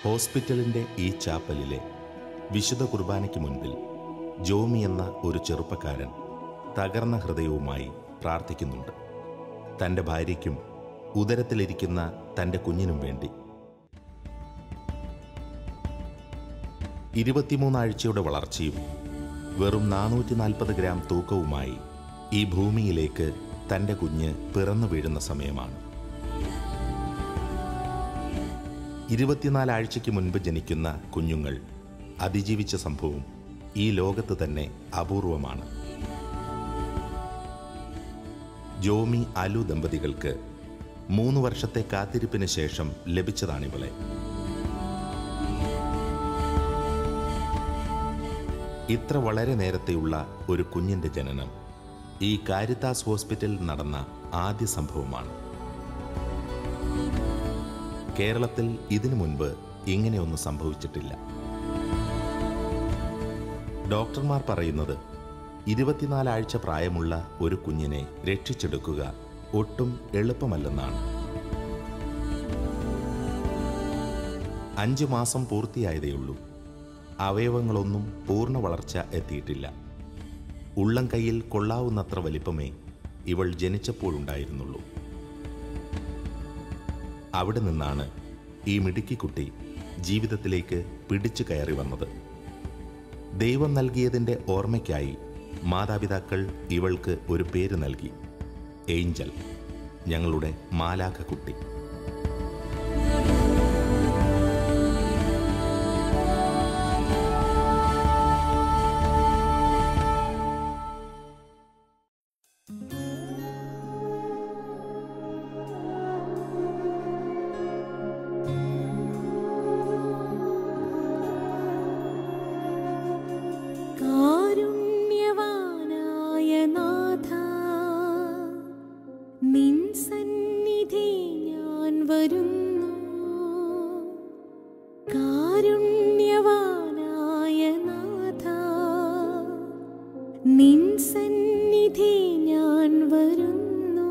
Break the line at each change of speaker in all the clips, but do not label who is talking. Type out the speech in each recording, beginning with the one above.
ഹോസ്പിറ്റലിന്റെ ഈ ചാപ്പലിലെ വിശുദ്ധ കുർബാനയ്ക്ക് മുൻപിൽ ജോമി എന്ന ഒരു ചെറുപ്പക്കാരൻ തകർന്ന ഹൃദയവുമായി പ്രാർത്ഥിക്കുന്നുണ്ട് തൻ്റെ ഭാര്യയ്ക്കും ഉദരത്തിലിരിക്കുന്ന തൻ്റെ കുഞ്ഞിനും വേണ്ടി ഇരുപത്തിമൂന്നാഴ്ചയുടെ വളർച്ചയും വെറും നാനൂറ്റി നാൽപ്പത് ഗ്രാം തൂക്കവുമായി ഈ ഭൂമിയിലേക്ക് തൻ്റെ കുഞ്ഞ് പിറന്നു വീഴുന്ന സമയമാണ് ഇരുപത്തിനാല് ആഴ്ചയ്ക്ക് മുൻപ് ജനിക്കുന്ന കുഞ്ഞുങ്ങൾ അതിജീവിച്ച സംഭവം ഈ ലോകത്ത് തന്നെ അപൂർവമാണ് ജോമി അലു ദമ്പതികൾക്ക് മൂന്ന് വർഷത്തെ കാത്തിരിപ്പിന് ശേഷം ലഭിച്ചതാണിവളെ ഇത്ര വളരെ നേരത്തെയുള്ള ഒരു കുഞ്ഞിന്റെ ജനനം ഈ കാരിത്താസ് ഹോസ്പിറ്റലിൽ നടന്ന ആദ്യ സംഭവമാണ് കേരളത്തിൽ ഇതിനു മുൻപ് ഇങ്ങനെയൊന്നും സംഭവിച്ചിട്ടില്ല ഡോക്ടർമാർ പറയുന്നത് ഇരുപത്തിനാലാഴ്ച പ്രായമുള്ള ഒരു കുഞ്ഞിനെ രക്ഷിച്ചെടുക്കുക ഒട്ടും എളുപ്പമല്ലെന്നാണ് അഞ്ചു മാസം പൂർത്തിയായതേയുള്ളൂ അവയവങ്ങളൊന്നും പൂർണ്ണ വളർച്ച എത്തിയിട്ടില്ല ഉള്ളം കൈയിൽ കൊള്ളാവുന്നത്ര വലിപ്പമേ ഇവൾ ജനിച്ചപ്പോഴുണ്ടായിരുന്നുള്ളൂ അവിടെ നിന്നാണ് ഈ മിടുക്കിക്കുട്ടി ജീവിതത്തിലേക്ക് പിടിച്ചു കയറി വന്നത് ദൈവം നൽകിയതിൻ്റെ ഓർമ്മയ്ക്കായി മാതാപിതാക്കൾ ഇവൾക്ക് ഒരു പേര് നൽകി ഏഞ്ചൽ ഞങ്ങളുടെ മാലാഖ കുട്ടി
കാരുണ്യവാനായ നാഥ നിൻ സന്നിധി ഞാൻ വരുന്നു കാരുണ്യവാനായ നാഥ നിൻ സന്നിധി ഞാൻ വരുന്നു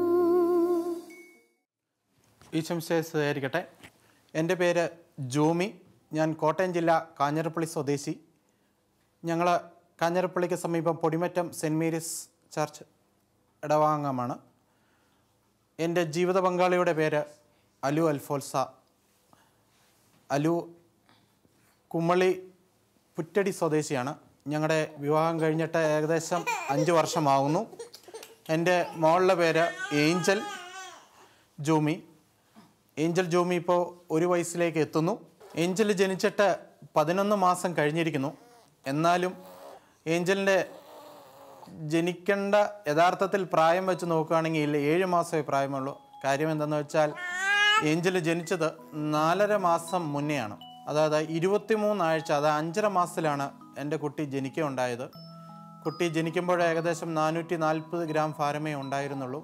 ഈശംശേഷമായിരിക്കട്ടെ എൻ്റെ പേര് ജോമി ഞാൻ കോട്ടയം ജില്ല കാഞ്ഞിരപ്പള്ളി സ്വദേശി ഞങ്ങൾ കാഞ്ഞിരപ്പള്ളിക്ക് സമീപം പൊടിമറ്റം സെൻറ് മേരീസ് ചർച്ച് ഇടവാങ്ങമാണ് എൻ്റെ ജീവിത പങ്കാളിയുടെ പേര് അലു അൽഫോൽസ അലു കുമ്മളി പുറ്റടി സ്വദേശിയാണ് ഞങ്ങളുടെ വിവാഹം കഴിഞ്ഞിട്ട് ഏകദേശം അഞ്ച് വർഷമാവുന്നു എൻ്റെ മോളുടെ പേര് ഏഞ്ചൽ ജോമി ഏഞ്ചൽ ജോമി ഇപ്പോൾ ഒരു വയസ്സിലേക്ക് എത്തുന്നു ഏഞ്ചൽ ജനിച്ചിട്ട് പതിനൊന്ന് മാസം കഴിഞ്ഞിരിക്കുന്നു എന്നാലും ഏഞ്ചലിൻ്റെ ജനിക്കേണ്ട യഥാർത്ഥത്തിൽ പ്രായം വെച്ച് നോക്കുകയാണെങ്കിൽ ഏഴ് മാസമേ പ്രായമുള്ളൂ കാര്യം എന്തെന്ന് വെച്ചാൽ ഏഞ്ചൽ ജനിച്ചത് നാലര മാസം മുന്നെയാണ് അതായത് ഇരുപത്തിമൂന്നാഴ്ച അതായത് അഞ്ചര മാസത്തിലാണ് എൻ്റെ കുട്ടി ജനിക്കുകയുണ്ടായത് കുട്ടി ജനിക്കുമ്പോൾ ഏകദേശം നാനൂറ്റി നാൽപ്പത് ഗ്രാം ഭാരമേ ഉണ്ടായിരുന്നുള്ളൂ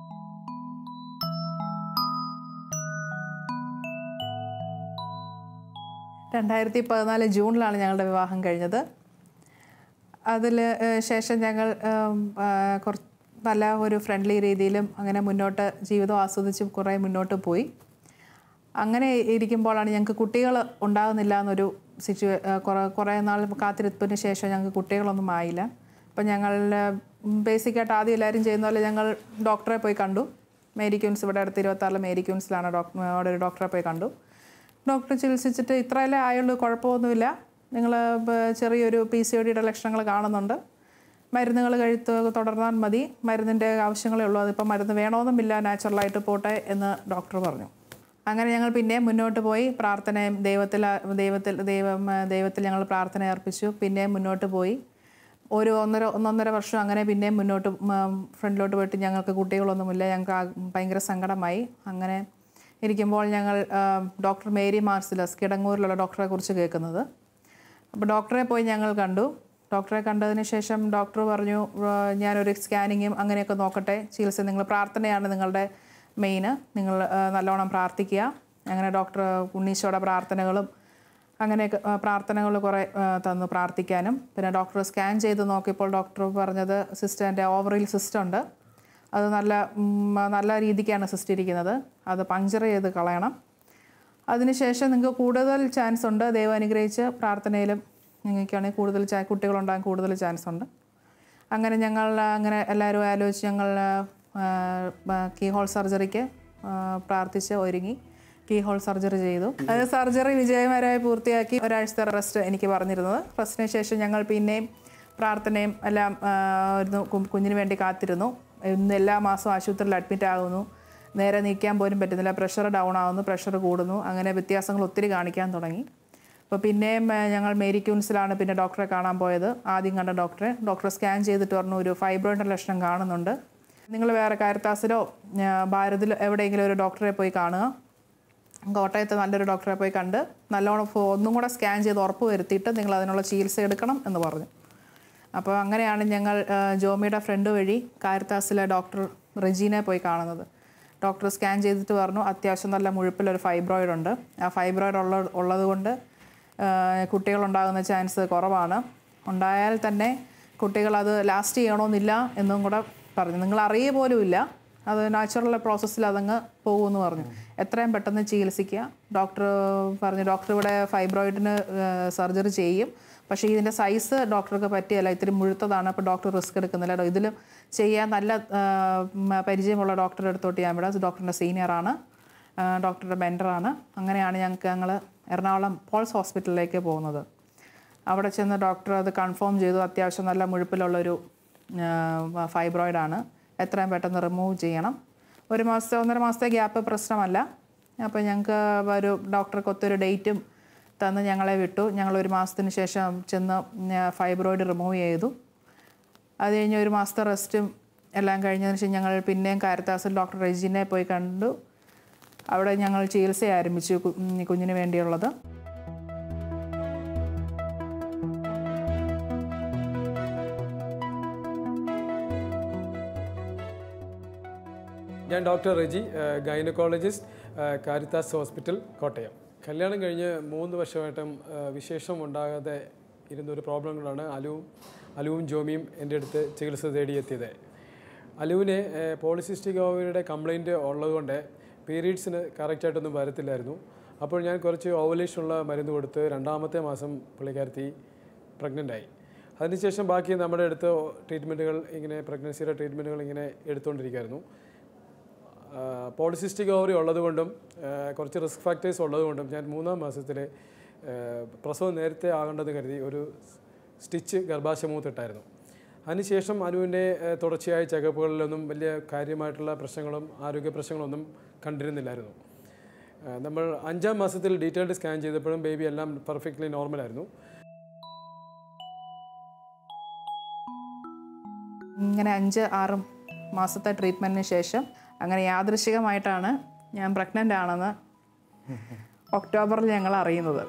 രണ്ടായിരത്തി പതിനാല് ജൂണിലാണ് ഞങ്ങളുടെ വിവാഹം കഴിഞ്ഞത് അതിൽ ശേഷം ഞങ്ങൾ ഉം, ആ, കുറച്ച് നല്ല ഒരു ഫ്രണ്ട്ലി രീതിയിലും അങ്ങനെ മുന്നോട്ട് ജീവിതം ആസ്വദിച്ച് കുറേ മുന്നോട്ട് പോയി അങ്ങനെ ഇരിക്കുമ്പോഴാണ് ഞങ്ങൾക്ക് കുട്ടികൾ ഉണ്ടാകുന്നില്ല എന്നൊരു സിറ്റുവേ കുറേ കുറേ നാൾ കാത്തിരിപ്പിന് ശേഷം ഞങ്ങൾക്ക് കുട്ടികളൊന്നും ആയില്ല അപ്പം ഞങ്ങൾ ബേസിക്കായിട്ട് ആദ്യം എല്ലാവരും ചെയ്യുന്ന പോലെ ഞങ്ങൾ ഡോക്ടറെ പോയി കണ്ടു മേരി ക്യൂൻസ് ഇവിടെ അടുത്ത് ഇരുപത്താറിൽ മേരി ക്യൂൻസിലാണ് ഡോക്ടർ അവിടെ ഒരു ഡോക്ടറെ പോയി കണ്ടു ഡോക്ടർ ചികിത്സിച്ചിട്ട് ഇത്രയല്ലേ ആയുള്ളൂ കുഴപ്പമൊന്നുമില്ല നിങ്ങൾ ചെറിയൊരു പി സി ഒ ഡിയുടെ ലക്ഷണങ്ങൾ കാണുന്നുണ്ട് മരുന്നുകൾ കഴിത്ത് തുടർന്നാൽ മതി മരുന്നിൻ്റെ ആവശ്യങ്ങളേ ഉള്ളൂ അതിപ്പോൾ മരുന്ന് വേണമെന്നുമില്ല നാച്ചുറലായിട്ട് പോട്ടെ എന്ന് ഡോക്ടർ പറഞ്ഞു അങ്ങനെ ഞങ്ങൾ പിന്നെയും മുന്നോട്ട് പോയി പ്രാർത്ഥനയും ദൈവത്തിൽ ദൈവത്തിൽ ദൈവം ദൈവത്തിൽ ഞങ്ങൾ പ്രാർത്ഥന അർപ്പിച്ചു പിന്നെയും മുന്നോട്ട് പോയി ഒരു ഒന്നര ഒന്നൊന്നര വർഷം അങ്ങനെ പിന്നെയും മുന്നോട്ട് ഉം, ഫ്രണ്ടിലോട്ട് പോയിട്ട് ഞങ്ങൾക്ക് കുട്ടികളൊന്നുമില്ല ഞങ്ങൾക്ക് ആ- ഭയങ്കര സങ്കടമായി അങ്ങനെ ഇരിക്കുമ്പോൾ ഞങ്ങൾ ആ, ഡോക്ടർ മേരി മാർസിലസ് കിടങ്ങൂരിലുള്ള ഡോക്ടറെ കുറിച്ച് കേൾക്കുന്നത് അപ്പോൾ ഡോക്ടറെ പോയി ഞങ്ങൾ കണ്ടു ഡോക്ടറെ കണ്ടതിന് ശേഷം ഡോക്ടർ പറഞ്ഞു "ആ, ഞാനൊരു സ്കാനിങ്ങും അങ്ങനെയൊക്കെ നോക്കട്ടെ ചികിത്സ നിങ്ങൾ പ്രാർത്ഥനയാണ് നിങ്ങളുടെ മെയിന് നിങ്ങൾ ആ, നല്ലോണം പ്രാർത്ഥിക്കുക അങ്ങനെ ഡോക്ടർ ഉണ്ണീശോയുടെ പ്രാർത്ഥനകളും അങ്ങനെയൊക്കെ പ്രാർത്ഥനകൾ കുറേ ആ, തന്നു പ്രാർത്ഥിക്കാനും പിന്നെ ഡോക്ടർ സ്കാൻ ചെയ്ത് നോക്കിയപ്പോൾ ഡോക്ടർ പറഞ്ഞത് സിസ്റ്റർ എൻ്റെ ഓവറിൽ സിസ്റ്റം ഉണ്ട് അത് നല്ല ഉം, നല്ല രീതിക്കാണ് സിസ്റ്റ് ഇരിക്കുന്നത് അത് പങ്ചർ ചെയ്ത് കളയണം അതിനുശേഷം നിങ്ങൾക്ക് കൂടുതൽ ചാൻസ് ഉണ്ട് ദൈവം അനുഗ്രഹിച്ച് പ്രാർത്ഥനയിലും നിങ്ങൾക്കാണെങ്കിൽ കൂടുതൽ ചാ കുട്ടികളുണ്ടാകാൻ കൂടുതൽ ചാൻസ് ഉണ്ട് അങ്ങനെ ഞങ്ങൾ അങ്ങനെ എല്ലാവരും ആലോചിച്ച് ഞങ്ങൾ കീ ഹോൾ സർജറിക്ക് ആ, പ്രാർത്ഥിച്ച് ഒരുങ്ങി കീ ഹോൾ സർജറി ചെയ്തു അത് സർജറി വിജയകരമായി പൂർത്തിയാക്കി ഒരാഴ്ചത്തെ റെസ്റ്റ് എനിക്ക് പറഞ്ഞിരുന്നത് റെസ്റ്റിന് ശേഷം ഞങ്ങൾ പിന്നെയും പ്രാർത്ഥനയും എല്ലാം ആ, ഇരുന്നു കു- കുഞ്ഞിന് വേണ്ടി കാത്തിരുന്നു ഇന്ന് എല്ലാ മാസവും ആശുപത്രിയിൽ അഡ്മിറ്റ് ആകുന്നു നേരെ നീക്കാൻ പോലും പറ്റുന്നില്ല പ്രഷർ ഡൗൺ ആവുന്നു പ്രഷർ കൂടുന്നു അങ്ങനെ വ്യത്യാസങ്ങൾ ഒത്തിരി കാണിക്കാൻ തുടങ്ങി അപ്പോൾ പിന്നെയും ആ, ഞങ്ങൾ മേരി ക്യൂൻസിലാണ് പിന്നെ ഡോക്ടറെ കാണാൻ പോയത് ആദ്യം കണ്ട ഡോക്ടറെ ഡോക്ടറെ സ്കാൻ ചെയ്തിട്ട് പറഞ്ഞു ഒരു ഫൈബ്രോയിഡിൻ്റെ ലക്ഷണം കാണുന്നുണ്ട് നിങ്ങൾ വേറെ കാരത്താസിലോ ആ, ഭാരതിലോ എവിടെയെങ്കിലും ഒരു ഡോക്ടറെ പോയി കാണുക കോട്ടയത്ത് നല്ലൊരു ഡോക്ടറെ പോയി കണ്ട് നല്ലോണം ഫോ- ഒന്നും കൂടെ സ്കാൻ ചെയ്ത് ഉറപ്പ് വരുത്തിയിട്ട് നിങ്ങൾ അതിനുള്ള ചികിത്സ എടുക്കണം എന്ന് പറഞ്ഞു അപ്പോൾ അങ്ങനെയാണ് ഞങ്ങൾ ആ, ജോമിയുടെ ഫ്രണ്ട് വഴി കാരിത്താസിലെ ഡോക്ടർ റെജീനെ പോയി കാണുന്നത് ഡോക്ടർ സ്കാൻ ചെയ്തിട്ട് പറഞ്ഞു അത്യാവശ്യം നല്ല മുഴുപ്പിലൊരു ഫൈബ്രോയിഡ് ഉണ്ട് ആ ഫൈബ്രോയിഡ് ഉള്ള ഉള്ളത് കൊണ്ട് ആ, കുട്ടികളുണ്ടാകുന്ന ചാൻസ് കുറവാണ് ഉണ്ടായാൽ തന്നെ കുട്ടികൾ അത് ലാസ്റ്റ് ചെയ്യണമെന്നില്ല എന്നും കൂടെ പറഞ്ഞു നിങ്ങൾ അറിയുക പോലും ഇല്ല അത് നാച്ചുറൽ പ്രോസസ്സിൽ അതങ്ങ് പോകുമെന്ന് പറഞ്ഞു എത്രയും പെട്ടെന്ന് ചികിത്സിക്കുക ഡോക്ടർ പറഞ്ഞു ഡോക്ടർ ഇവിടെ ഫൈബ്രോയിഡിന് സർജറി ചെയ്യും പക്ഷേ ഇതിൻ്റെ സൈസ് ഡോക്ടർക്ക് പറ്റിയല്ല ഇത്തിരി മുഴുത്തതാണ് അപ്പോൾ ഡോക്ടർ റിസ്ക് എടുക്കുന്നില്ല ഇതിലും ചെയ്യാൻ നല്ല ആ, മ- പരിചയമുള്ള ഡോക്ടറുടെ അടുത്തോട്ട് ഞാൻ വിടാം ഡോക്ടറിൻ്റെ സീനിയറാണ് ഡോക്ടറുടെ മെൻറ്ററാണ് അങ്ങനെയാണ് ഞങ്ങൾക്ക് ഞങ്ങൾ എറണാകുളം പോൾസ് ഹോസ്പിറ്റലിലേക്ക് പോകുന്നത് അവിടെ ചെന്ന് ഡോക്ടർ അത് കൺഫേം ചെയ്തു അത്യാവശ്യം നല്ല മുഴുപ്പിലുള്ളൊരു ഫൈബ്രോയിഡാണ് എത്രയും പെട്ടെന്ന് റിമൂവ് ചെയ്യണം ഒരു മാസത്തെ ഒന്നര മാസത്തെ ഗ്യാപ്പ് പ്രശ്നമല്ല അപ്പോൾ ഞങ്ങൾക്ക് ഒരു ഡോക്ടർക്ക് ഒത്തൊരു ഡേറ്റും തന്ന് ഞങ്ങളെ വിട്ടു ഞങ്ങൾ ഒരു മാസത്തിന് ശേഷം ചെന്ന് ഫൈബ്രോയിഡ് റിമൂവ് ചെയ്തു അത് കഴിഞ്ഞ് ഒരു മാസത്തെ റെസ്റ്റും എല്ലാം കഴിഞ്ഞതിന് ശേഷം ഞങ്ങൾ പിന്നെയും കാരത്താസിൽ ഡോക്ടർ റെജിനെ പോയി കണ്ടു അവിടെ ഞങ്ങൾ ചികിത്സ ആരംഭിച്ചു കു- ഉം, കുഞ്ഞിന് വേണ്ടിയുള്ളത്
ഞാൻ doctor Reji gynaecologist Caritas hospital Kottayam കല്യാണം കഴിഞ്ഞ് മൂന്ന് വർഷമായിട്ടും ആ, വിശേഷം ഉണ്ടാകാതെ ഇരുന്ന ഒരു പ്രോബ്ലം കൊണ്ടാണ് അലുവും അലുവും ജോമിയും എൻ്റെ അടുത്ത് ചികിത്സ തേടിയെത്തിയത് അലുവിന് പോളിസിസ്റ്റിക് ഓവറിയുടെ കംപ്ലൈൻറ്റ് ഉള്ളതുകൊണ്ട് പീരീഡ്സിന് കറക്റ്റായിട്ടൊന്നും വരത്തില്ലായിരുന്നു അപ്പോൾ ഞാൻ കുറച്ച് ഓവലേഷനുള്ള മരുന്ന് കൊടുത്ത് രണ്ടാമത്തെ മാസം പുള്ളിക്കാരത്തി പ്രഗ്നൻ്റ് ആയി അതിനുശേഷം ബാക്കി നമ്മുടെ അടുത്ത് ട്രീറ്റ്മെൻറ്റുകൾ ഇങ്ങനെ പ്രഗ്നൻസിയുടെ ട്രീറ്റ്മെൻറ്റുകൾ ഇങ്ങനെ എടുത്തുകൊണ്ടിരിക്കുകയായിരുന്നു പോളിസിസ്റ്റിക് ഓവറി ഉള്ളതുകൊണ്ടും ആ, കുറച്ച് റിസ്ക് ഫാക്ടേഴ്സ് ഉള്ളതുകൊണ്ടും ഞാൻ മൂന്നാം മാസത്തിൽ പ്രസവം നേരത്തെ ആകേണ്ടത് കരുതി ഒരു സ്റ്റിച്ച് ഗർഭാശയമുഖത്തിട്ടായിരുന്നു അതിനുശേഷം അനുവിൻ്റെ ആ, തുടർച്ചയായ ചെക്കപ്പുകളിലൊന്നും വലിയ കാര്യമായിട്ടുള്ള പ്രശ്നങ്ങളും ആരോഗ്യ പ്രശ്നങ്ങളൊന്നും കണ്ടിരുന്നില്ലായിരുന്നു ആ, നമ്മൾ അഞ്ചാം മാസത്തിൽ ഡീറ്റെയിൽഡ് സ്കാൻ ചെയ്തപ്പോഴും ബേബി എല്ലാം പെർഫെക്റ്റ്ലി നോർമലായിരുന്നു
ഇങ്ങനെ അഞ്ച് ആറ് മാസത്തെ ട്രീറ്റ്മെൻറ്റിന് ശേഷം അങ്ങനെ യാദൃശികമായിട്ടാണ് ഞാൻ പ്രഗ്നൻ്റ് ആണെന്ന് ഒക്ടോബറിൽ ഞങ്ങൾ അറിയുന്നത്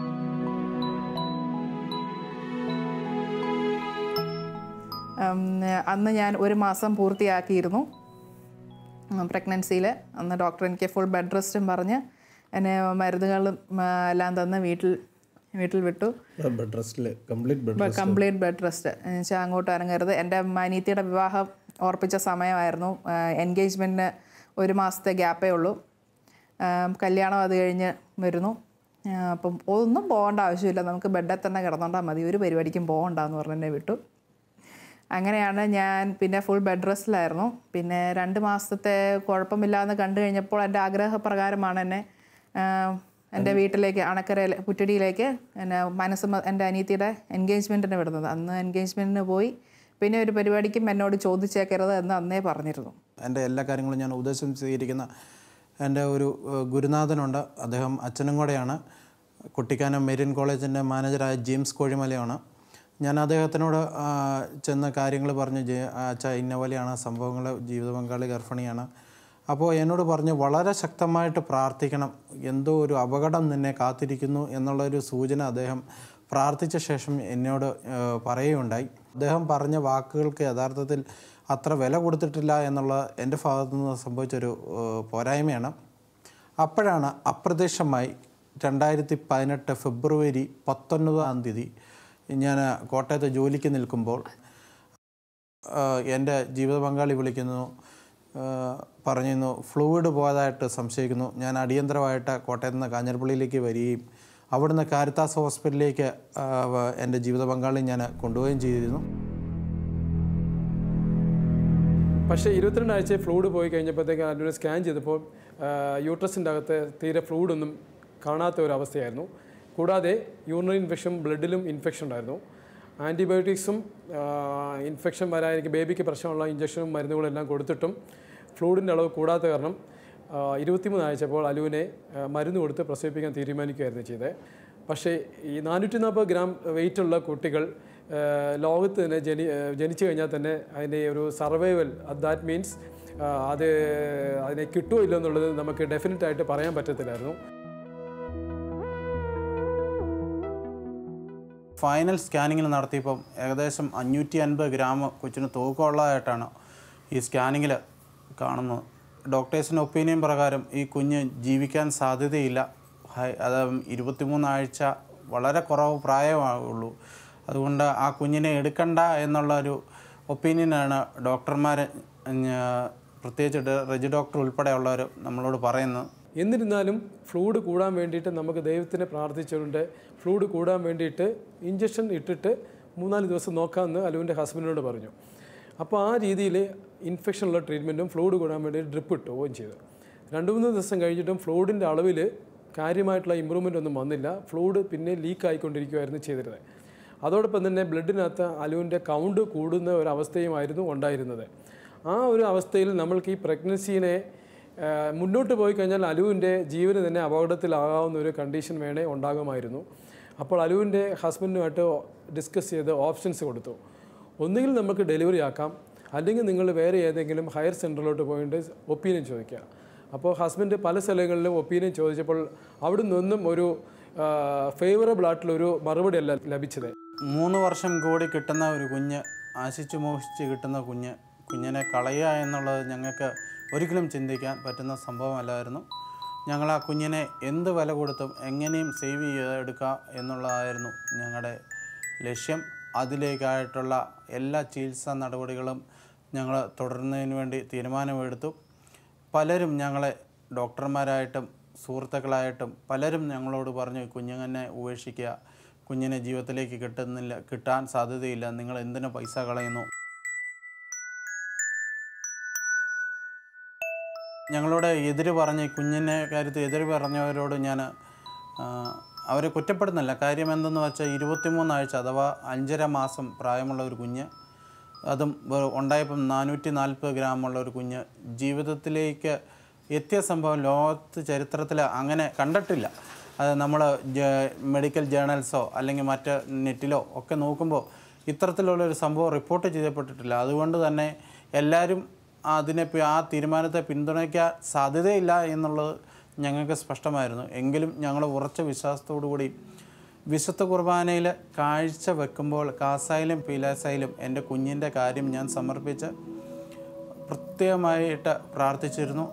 ഉം, അന്ന് ഞാൻ ഒരു മാസം പൂർത്തിയാക്കിയിരുന്നു പ്രഗ്നൻസിയിൽ അന്ന് ഡോക്ടർ എനിക്ക് ഫുൾ ബെഡ് റെസ്റ്റും പറഞ്ഞ് എന്നെ മരുന്നുകളും ആ, എല്ലാം തന്ന് വീട്ടിൽ വീട്ടിൽ വിട്ടു
ബെഡ് റെസ്റ്റിൽ complete bed
complete bed rest എന്നുവെച്ചാൽ അങ്ങോട്ട് ഇറങ്ങരുത് എൻ്റെ അനീത്തിയുടെ വിവാഹം ഓർപ്പിച്ച സമയമായിരുന്നു എൻഗേജ്മെൻറ്റിന് ഒരു മാസത്തെ ഗ്യാപ്പേ ഉള്ളൂ ആ, കല്യാണം അത് കഴിഞ്ഞ് വരുന്നു ആ, അപ്പം ഒന്നും പോകേണ്ട ആവശ്യമില്ല നമുക്ക് ബെഡിൽ തന്നെ കിടന്നോണ്ടാൽ മതി ഒരു പരിപാടിക്കും പോകണ്ടെന്ന് പറഞ്ഞ് എന്നെ വിട്ടു അങ്ങനെയാണ് ഞാൻ പിന്നെ ഫുൾ ബെഡ് റെസ്റ്റിലായിരുന്നു പിന്നെ രണ്ട് മാസത്തെ കുഴപ്പമില്ലാന്ന് കണ്ടു കഴിഞ്ഞപ്പോൾ എൻ്റെ ആഗ്രഹപ്രകാരമാണ് എന്നെ ആ, എൻ്റെ വീട്ടിലേക്ക് അണക്കരയിൽ പുറ്റടിയിലേക്ക് എന്നെ മനസ്സ് മ- എൻ്റെ അനിയത്തിയുടെ എൻഗേജ്മെൻറ്റിന് വിടുന്നത് അന്ന് എൻഗേജ്മെൻറ്റിന് പോയി പിന്നെ ഒരു പരിപാടിക്കും എന്നോട് ചോദിച്ചേക്കരുത് എന്ന് അന്നേ പറഞ്ഞിരുന്നു
എൻ്റെ എല്ലാ കാര്യങ്ങളും ഞാൻ ഉപദേശം സ്വീകരിക്കുന്ന എൻ്റെ ഒരു ഏഹ്, ഗുരുനാഥനുണ്ട് അദ്ദേഹം അച്ഛനും കൂടെയാണ് കുട്ടിക്കാനം മെരീൻ കോളേജിൻ്റെ മാനേജറായ ജെയിംസ് കോഴിമലയാണ് ഞാൻ അദ്ദേഹത്തിനോട് ആ, ചെന്ന് കാര്യങ്ങൾ പറഞ്ഞു "ജെ- അച്ഛാ ഇന്ന പോലെയാണ് സംഭവങ്ങൾ ജീവിത പങ്കാളി ഗർഭിണിയാണ് അപ്പോൾ എന്നോട് പറഞ്ഞു വളരെ ശക്തമായിട്ട് പ്രാർത്ഥിക്കണം എന്തോ ഒരു അപകടം നിന്നെ കാത്തിരിക്കുന്നു എന്നുള്ളൊരു സൂചന അദ്ദേഹം പ്രാർത്ഥിച്ച ശേഷം എന്നോട് ഏഹ്, പറയുകയുണ്ടായി അദ്ദേഹം പറഞ്ഞ വാക്കുകൾക്ക് യഥാർത്ഥത്തിൽ അത്ര വില കൊടുത്തിട്ടില്ല എന്നുള്ള എൻ്റെ ഭാഗത്തു നിന്ന് സംഭവിച്ചൊരു ഏഹ്, പോരായ്മയാണ് അപ്പോഴാണ് അപ്രത്യക്ഷമായി രണ്ടായിരത്തി പതിനെട്ട് ഫെബ്രുവരി പത്തൊൻപതാം തീയതി ഞാൻ കോട്ടയത്ത് ജോലിക്ക് നിൽക്കുമ്പോൾ ആഹ് എൻ്റെ ജീവിത പങ്കാളി വിളിക്കുന്നു പറഞ്ഞിരുന്നു ഫ്ലൂയിഡ് പോയതായിട്ട് സംശയിക്കുന്നു ഞാൻ അടിയന്തരമായിട്ട് കോട്ടയത്ത് നിന്ന് കാഞ്ഞിരപ്പള്ളിയിലേക്ക് വരികയും അവിടുന്ന് കാരിത്താസ് ഹോസ്പിറ്റലിലേക്ക് ആ, വ- എൻ്റെ ജീവിത പങ്കാളി ഞാൻ കൊണ്ടുപോവുകയും ചെയ്തിരുന്നു
പക്ഷേ ഇരുപത്തിരണ്ട് ആഴ്ച ഫ്ലൂഡ് പോയി കഴിഞ്ഞപ്പോഴത്തേക്ക് അതിനെ സ്കാൻ ചെയ്തപ്പോൾ യൂട്രസിൻ്റെ അകത്ത് തീരെ ഫ്ലൂഡൊന്നും കാണാത്ത ഒരു അവസ്ഥയായിരുന്നു കൂടാതെ യൂറിനറി ഇൻഫെക്ഷൻ ബ്ലഡിലും ഇൻഫെക്ഷൻ ഉണ്ടായിരുന്നു ആൻറ്റിബയോട്ടിക്സും ഇൻഫെക്ഷൻ വരാൻ എനിക്ക് ബേബിക്ക് പ്രശ്നമുള്ള ഇഞ്ചക്ഷനും മരുന്നുകളും എല്ലാം കൊടുത്തിട്ടും ഫ്ലൂഡിൻ്റെ അളവ് കൂടാത്ത കാരണം ആ, ഇരുപത്തിമൂന്ന് ആഴ്ചപ്പോൾ അലുവിനെ ആ, മരുന്ന് കൊടുത്ത് പ്രസവിപ്പിക്കാൻ തീരുമാനിക്കുകയായിരുന്നു ചെയ്തത് പക്ഷേ ഈ നാനൂറ്റി നാൽപ്പത് ഗ്രാം വെയിറ്റുള്ള കുട്ടികൾ ആ, ലോകത്ത് തന്നെ ജനി ആ, ജനിച്ചു കഴിഞ്ഞാൽ തന്നെ അതിൻ്റെ ഒരു സർവൈവൽ ദാറ്റ് മീൻസ് അത് അതിനെ കിട്ടുമോ ഇല്ലോ എന്നുള്ളത് നമുക്ക് ഡെഫിനറ്റ് ആയിട്ട് പറയാൻ പറ്റത്തില്ലായിരുന്നു
ഫൈനൽ സ്കാനിങ്ങിൽ നടത്തിയപ്പം ഏകദേശം അഞ്ഞൂറ്റി അൻപത് ഗ്രാം കൊച്ചിന് തൂക്കമുള്ളതായിട്ടാണ് ഈ സ്കാനിങ്ങിൽ കാണുന്നത് ഡോക്ടേഴ്സിൻ്റെ ഒപ്പീനിയൻ പ്രകാരം ഈ കുഞ്ഞ് ജീവിക്കാൻ സാധ്യതയില്ല ഹൈ- അത് ഇരുപത്തിമൂന്നാഴ്ച വളരെ കുറവ് പ്രായമാവുള്ളൂ അതുകൊണ്ട് ആ കുഞ്ഞിനെ എടുക്കണ്ട എന്നുള്ള ഒരു ഒപ്പീനിയനാണ് ഡോക്ടർമാർ പ്രത്യേകിച്ച് ഡ- റെജി ഡോക്ടർ ഉൾപ്പെടെയുള്ളവർ നമ്മളോട് പറയുന്നത്
എന്നിരുന്നാലും ഫ്ലൂഡ് കൂടാൻ വേണ്ടിയിട്ട് നമുക്ക് ദൈവത്തിനെ പ്രാർത്ഥിച്ചുകൊണ്ട് ഫ്ലൂഡ് കൂടാൻ വേണ്ടിയിട്ട് ഇഞ്ചക്ഷൻ ഇട്ടിട്ട് മൂന്നാല് ദിവസം നോക്കാമെന്ന് അലുവിൻ്റെ ഹസ്ബൻഡിനോട് പറഞ്ഞു അപ്പോൾ ആ രീതിയിൽ ഇൻഫെക്ഷനുള്ള ട്രീറ്റ്മെൻറ്റും ഫ്ലൂഡ് കൂടാൻ വേണ്ടി ഡ്രിപ്പ് ഇട്ടുകയും ചെയ്തു രണ്ട് മൂന്ന് ദിവസം കഴിഞ്ഞിട്ടും ഫ്ലൂഡിൻ്റെ അളവിൽ കാര്യമായിട്ടുള്ള ഇമ്പ്രൂവ്മെൻ്റ് ഒന്നും വന്നില്ല ഫ്ലൂഡ് പിന്നെ ലീക്ക് ആയിക്കൊണ്ടിരിക്കുകയായിരുന്നു ചെയ്തിരുന്നത് അതോടൊപ്പം തന്നെ ബ്ലഡിനകത്ത് അലുവിൻ്റെ കൗണ്ട് കൂടുന്ന ഒരു അവസ്ഥയുമായിരുന്നു ഉണ്ടായിരുന്നത് ആ ഒരു അവസ്ഥയിൽ നമ്മൾക്ക് ഈ പ്രഗ്നൻസീനെ ആ, മുന്നോട്ട് പോയി കഴിഞ്ഞാൽ അലുവിൻ്റെ ജീവന് തന്നെ അപകടത്തിലാകാവുന്ന ഒരു കണ്ടീഷൻ വേണേ ഉണ്ടാകുമായിരുന്നു അപ്പോൾ അലുവിൻ്റെ ഹസ്ബൻഡുമായിട്ട് ഡിസ്കസ് ചെയ്ത് ഓപ്ഷൻസ് കൊടുത്തു ഒന്നുകിൽ നമുക്ക് ഡെലിവറി ആക്കാം അല്ലെങ്കിൽ നിങ്ങൾ വേറെ ഏതെങ്കിലും ഹയർ സെൻറ്ററിലോട്ട് പോയിട്ട് ഒപ്പീനിയൻ ചോദിക്കുക അപ്പോൾ ഹസ്ബൻഡ് പല സ്ഥലങ്ങളിലും ഒപ്പീനിയൻ ചോദിച്ചപ്പോൾ അവിടെ നിന്നും ഒരു ഫേവറബിൾ ആയിട്ടുള്ളൊരു മറുപടി അല്ല ലഭിച്ചത്
മൂന്ന് വർഷം കൂടി കിട്ടുന്ന ഒരു കുഞ്ഞ് ആശിച്ചു മോഹിച്ച് കിട്ടുന്ന കുഞ്ഞ് കുഞ്ഞിനെ കളയുക എന്നുള്ളത് ഞങ്ങൾക്ക് ഒരിക്കലും ചിന്തിക്കാൻ പറ്റുന്ന സംഭവമല്ലായിരുന്നു ഞങ്ങൾ ആ കുഞ്ഞിനെ എന്ത് വില കൊടുത്തും എങ്ങനെയും സേവ് ചെയ്തെടുക്കുക എന്നുള്ളതായിരുന്നു ഞങ്ങളുടെ ലക്ഷ്യം അതിലേക്കായിട്ടുള്ള എല്ലാ ചികിത്സാ നടപടികളും ഞങ്ങൾ തുടരുന്നതിന് വേണ്ടി തീരുമാനമെടുത്തു പലരും ഞങ്ങളെ ഡോക്ടർമാരായിട്ടും സുഹൃത്തുക്കളായിട്ടും പലരും ഞങ്ങളോട് പറഞ്ഞു കുഞ്ഞുങ്ങനെ ഉപേക്ഷിക്കുക കുഞ്ഞിനെ ജീവിതത്തിലേക്ക് കിട്ടുന്നില്ല കിട്ടാൻ സാധ്യതയില്ല നിങ്ങൾ എന്തിനു പൈസ കളയുന്നു ഞങ്ങളോട് എതിര് പറഞ്ഞ് കുഞ്ഞിനെ കാര്യത്തിൽ എതിര് പറഞ്ഞവരോട് ഞാൻ അവരെ കുറ്റപ്പെടുന്നില്ല കാര്യം എന്തെന്ന് വെച്ചാൽ ഇരുപത്തിമൂന്നാഴ്ച അഥവാ അഞ്ചര മാസം പ്രായമുള്ള ഒരു കുഞ്ഞ് അതും വെ- ഉണ്ടായപ്പം നാനൂറ്റി നാൽപ്പത് ഗ്രാമുള്ള ഒരു കുഞ്ഞ് ജീവിതത്തിലേക്ക് എത്തിയ സംഭവം ലോകത്ത് ചരിത്രത്തിൽ അങ്ങനെ കണ്ടിട്ടില്ല അത് നമ്മൾ മെഡിക്കൽ ജേണൽസോ അല്ലെങ്കിൽ മറ്റ് നെറ്റിലോ ഒക്കെ നോക്കുമ്പോൾ ഇത്തരത്തിലുള്ളൊരു സംഭവം റിപ്പോർട്ട് ചെയ്യപ്പെട്ടിട്ടില്ല അതുകൊണ്ട് തന്നെ എല്ലാവരും അതിനെ പി- ആ തീരുമാനത്തെ പിന്തുണയ്ക്കാൻ സാധ്യതയില്ല എന്നുള്ളത് ഞങ്ങൾക്ക് സ്പഷ്ടമായിരുന്നു എങ്കിലും ഞങ്ങൾ ഉറച്ച വിശ്വാസത്തോടു കൂടി വിശുദ്ധ കുർബാനയിൽ കാഴ്ച വെക്കുമ്പോൾ കാസായാലും പീലാസായാലും എൻ്റെ കുഞ്ഞിൻ്റെ കാര്യം ഞാൻ സമർപ്പിച്ച് പ്രത്യേകമായിട്ട് പ്രാർത്ഥിച്ചിരുന്നു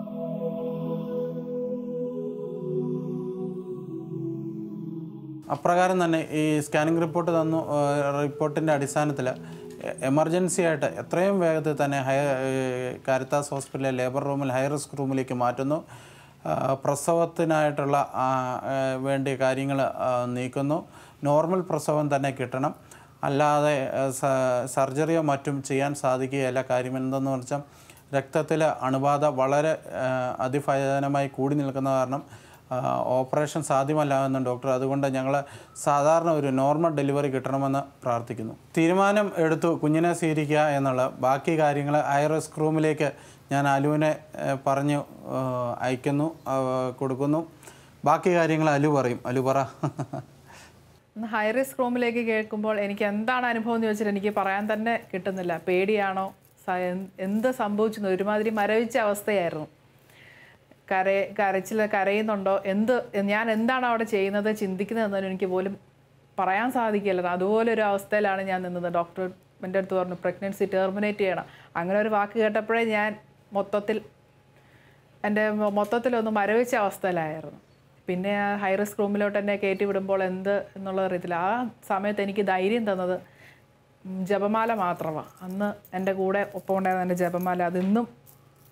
അപ്രകാരം തന്നെ ഈ സ്കാനിംഗ് റിപ്പോർട്ട് തന്നു റിപ്പോർട്ടിൻ്റെ അടിസ്ഥാനത്തിൽ എമർജൻസി ആയിട്ട് എത്രയും വേഗത്തിൽ തന്നെ ഹൈ കാരിത്താസ് ഹോസ്പിറ്റലിലെ ലേബർ റൂമിൽ ഹൈ റിസ്ക് റൂമിലേക്ക് മാറ്റുന്നു ആ, പ്രസവത്തിനായിട്ടുള്ള ആ, ആ, വേണ്ടിയ കാര്യങ്ങൾ നീക്കുന്നു നോർമൽ പ്രസവം തന്നെ കിട്ടണം അല്ലാതെ ആ, സ- സർജറിയോ മറ്റും ചെയ്യാൻ സാധിക്കുകയല്ല കാര്യം എന്തെന്ന് വെച്ചാൽ രക്തത്തിൽ അണുബാധ വളരെ ആ, അതിഭയാനകമായി കൂടി നിൽക്കുന്ന കാരണം ആ, ഓപ്പറേഷൻ സാധ്യമല്ല എന്ന് ഡോക്ടർ അതുകൊണ്ട് ഞങ്ങൾ സാധാരണ ഒരു നോർമൽ ഡെലിവറി കിട്ടണമെന്ന് പ്രാർത്ഥിക്കുന്നു തീരുമാനം എടുത്തു കുഞ്ഞിനെ സ്വീകരിക്കുക എന്നുള്ള ബാക്കി കാര്യങ്ങൾ ഹൈ റിസ്ക് റൂമിലേക്ക് ഞാൻ അലുവിനെ ഏ, പറഞ്ഞു ഏ, അയക്കുന്നു ആ, കൊടുക്കുന്നു ബാക്കി കാര്യങ്ങൾ അലു പറയും അലു പറ
ഹൈ റിസ്ക് റൂമിലേക്ക് കേൾക്കുമ്പോൾ എനിക്ക് എന്താണ് അനുഭവം എന്ന് ചോദിച്ചാൽ എനിക്ക് പറയാൻ തന്നെ കിട്ടുന്നില്ല പേടിയാണോ സ- എന്ത് എന്ത് സംഭവിച്ചു ഒരുമാതിരി മരവിച്ച അവസ്ഥയായിരുന്നു കര കരച്ചിൽ കരയുന്നുണ്ടോ എന്ത് ഞാൻ എന്താണ് അവിടെ ചെയ്യുന്നത് ചിന്തിക്കുന്നതെന്നൊന്നും എനിക്ക് പോലും പറയാൻ സാധിക്കില്ല അതുപോലെ ഒരു അവസ്ഥയിലാണ് ഞാൻ നിന്നത് ഡോക്ടർ എൻ്റെ അടുത്ത് പറഞ്ഞു പ്രഗ്നൻസി ടെർമിനേറ്റ് ചെയ്യണം അങ്ങനെ ഒരു വാക്ക് കേട്ടപ്പോഴേ ഞാൻ മൊത്തത്തിൽ എൻ്റെ മൊ- മൊത്തത്തിലൊന്ന് മരവിച്ച അവസ്ഥയിലായിരുന്നു പിന്നെ ആ ഹൈ റിസ്ക് റൂമിലോട്ട് എന്നെ കയറ്റി വിടുമ്പോൾ എന്ത് എന്നുള്ള അറിയത്തില്ല ആ സമയത്ത് എനിക്ക് ധൈര്യം തന്നത് ഉം, ജപമാല മാത്രമാണ് അന്ന് എൻ്റെ കൂടെ ഒപ്പം ഉണ്ടായിരുന്ന എൻ്റെ ജപമാല അതിന്നും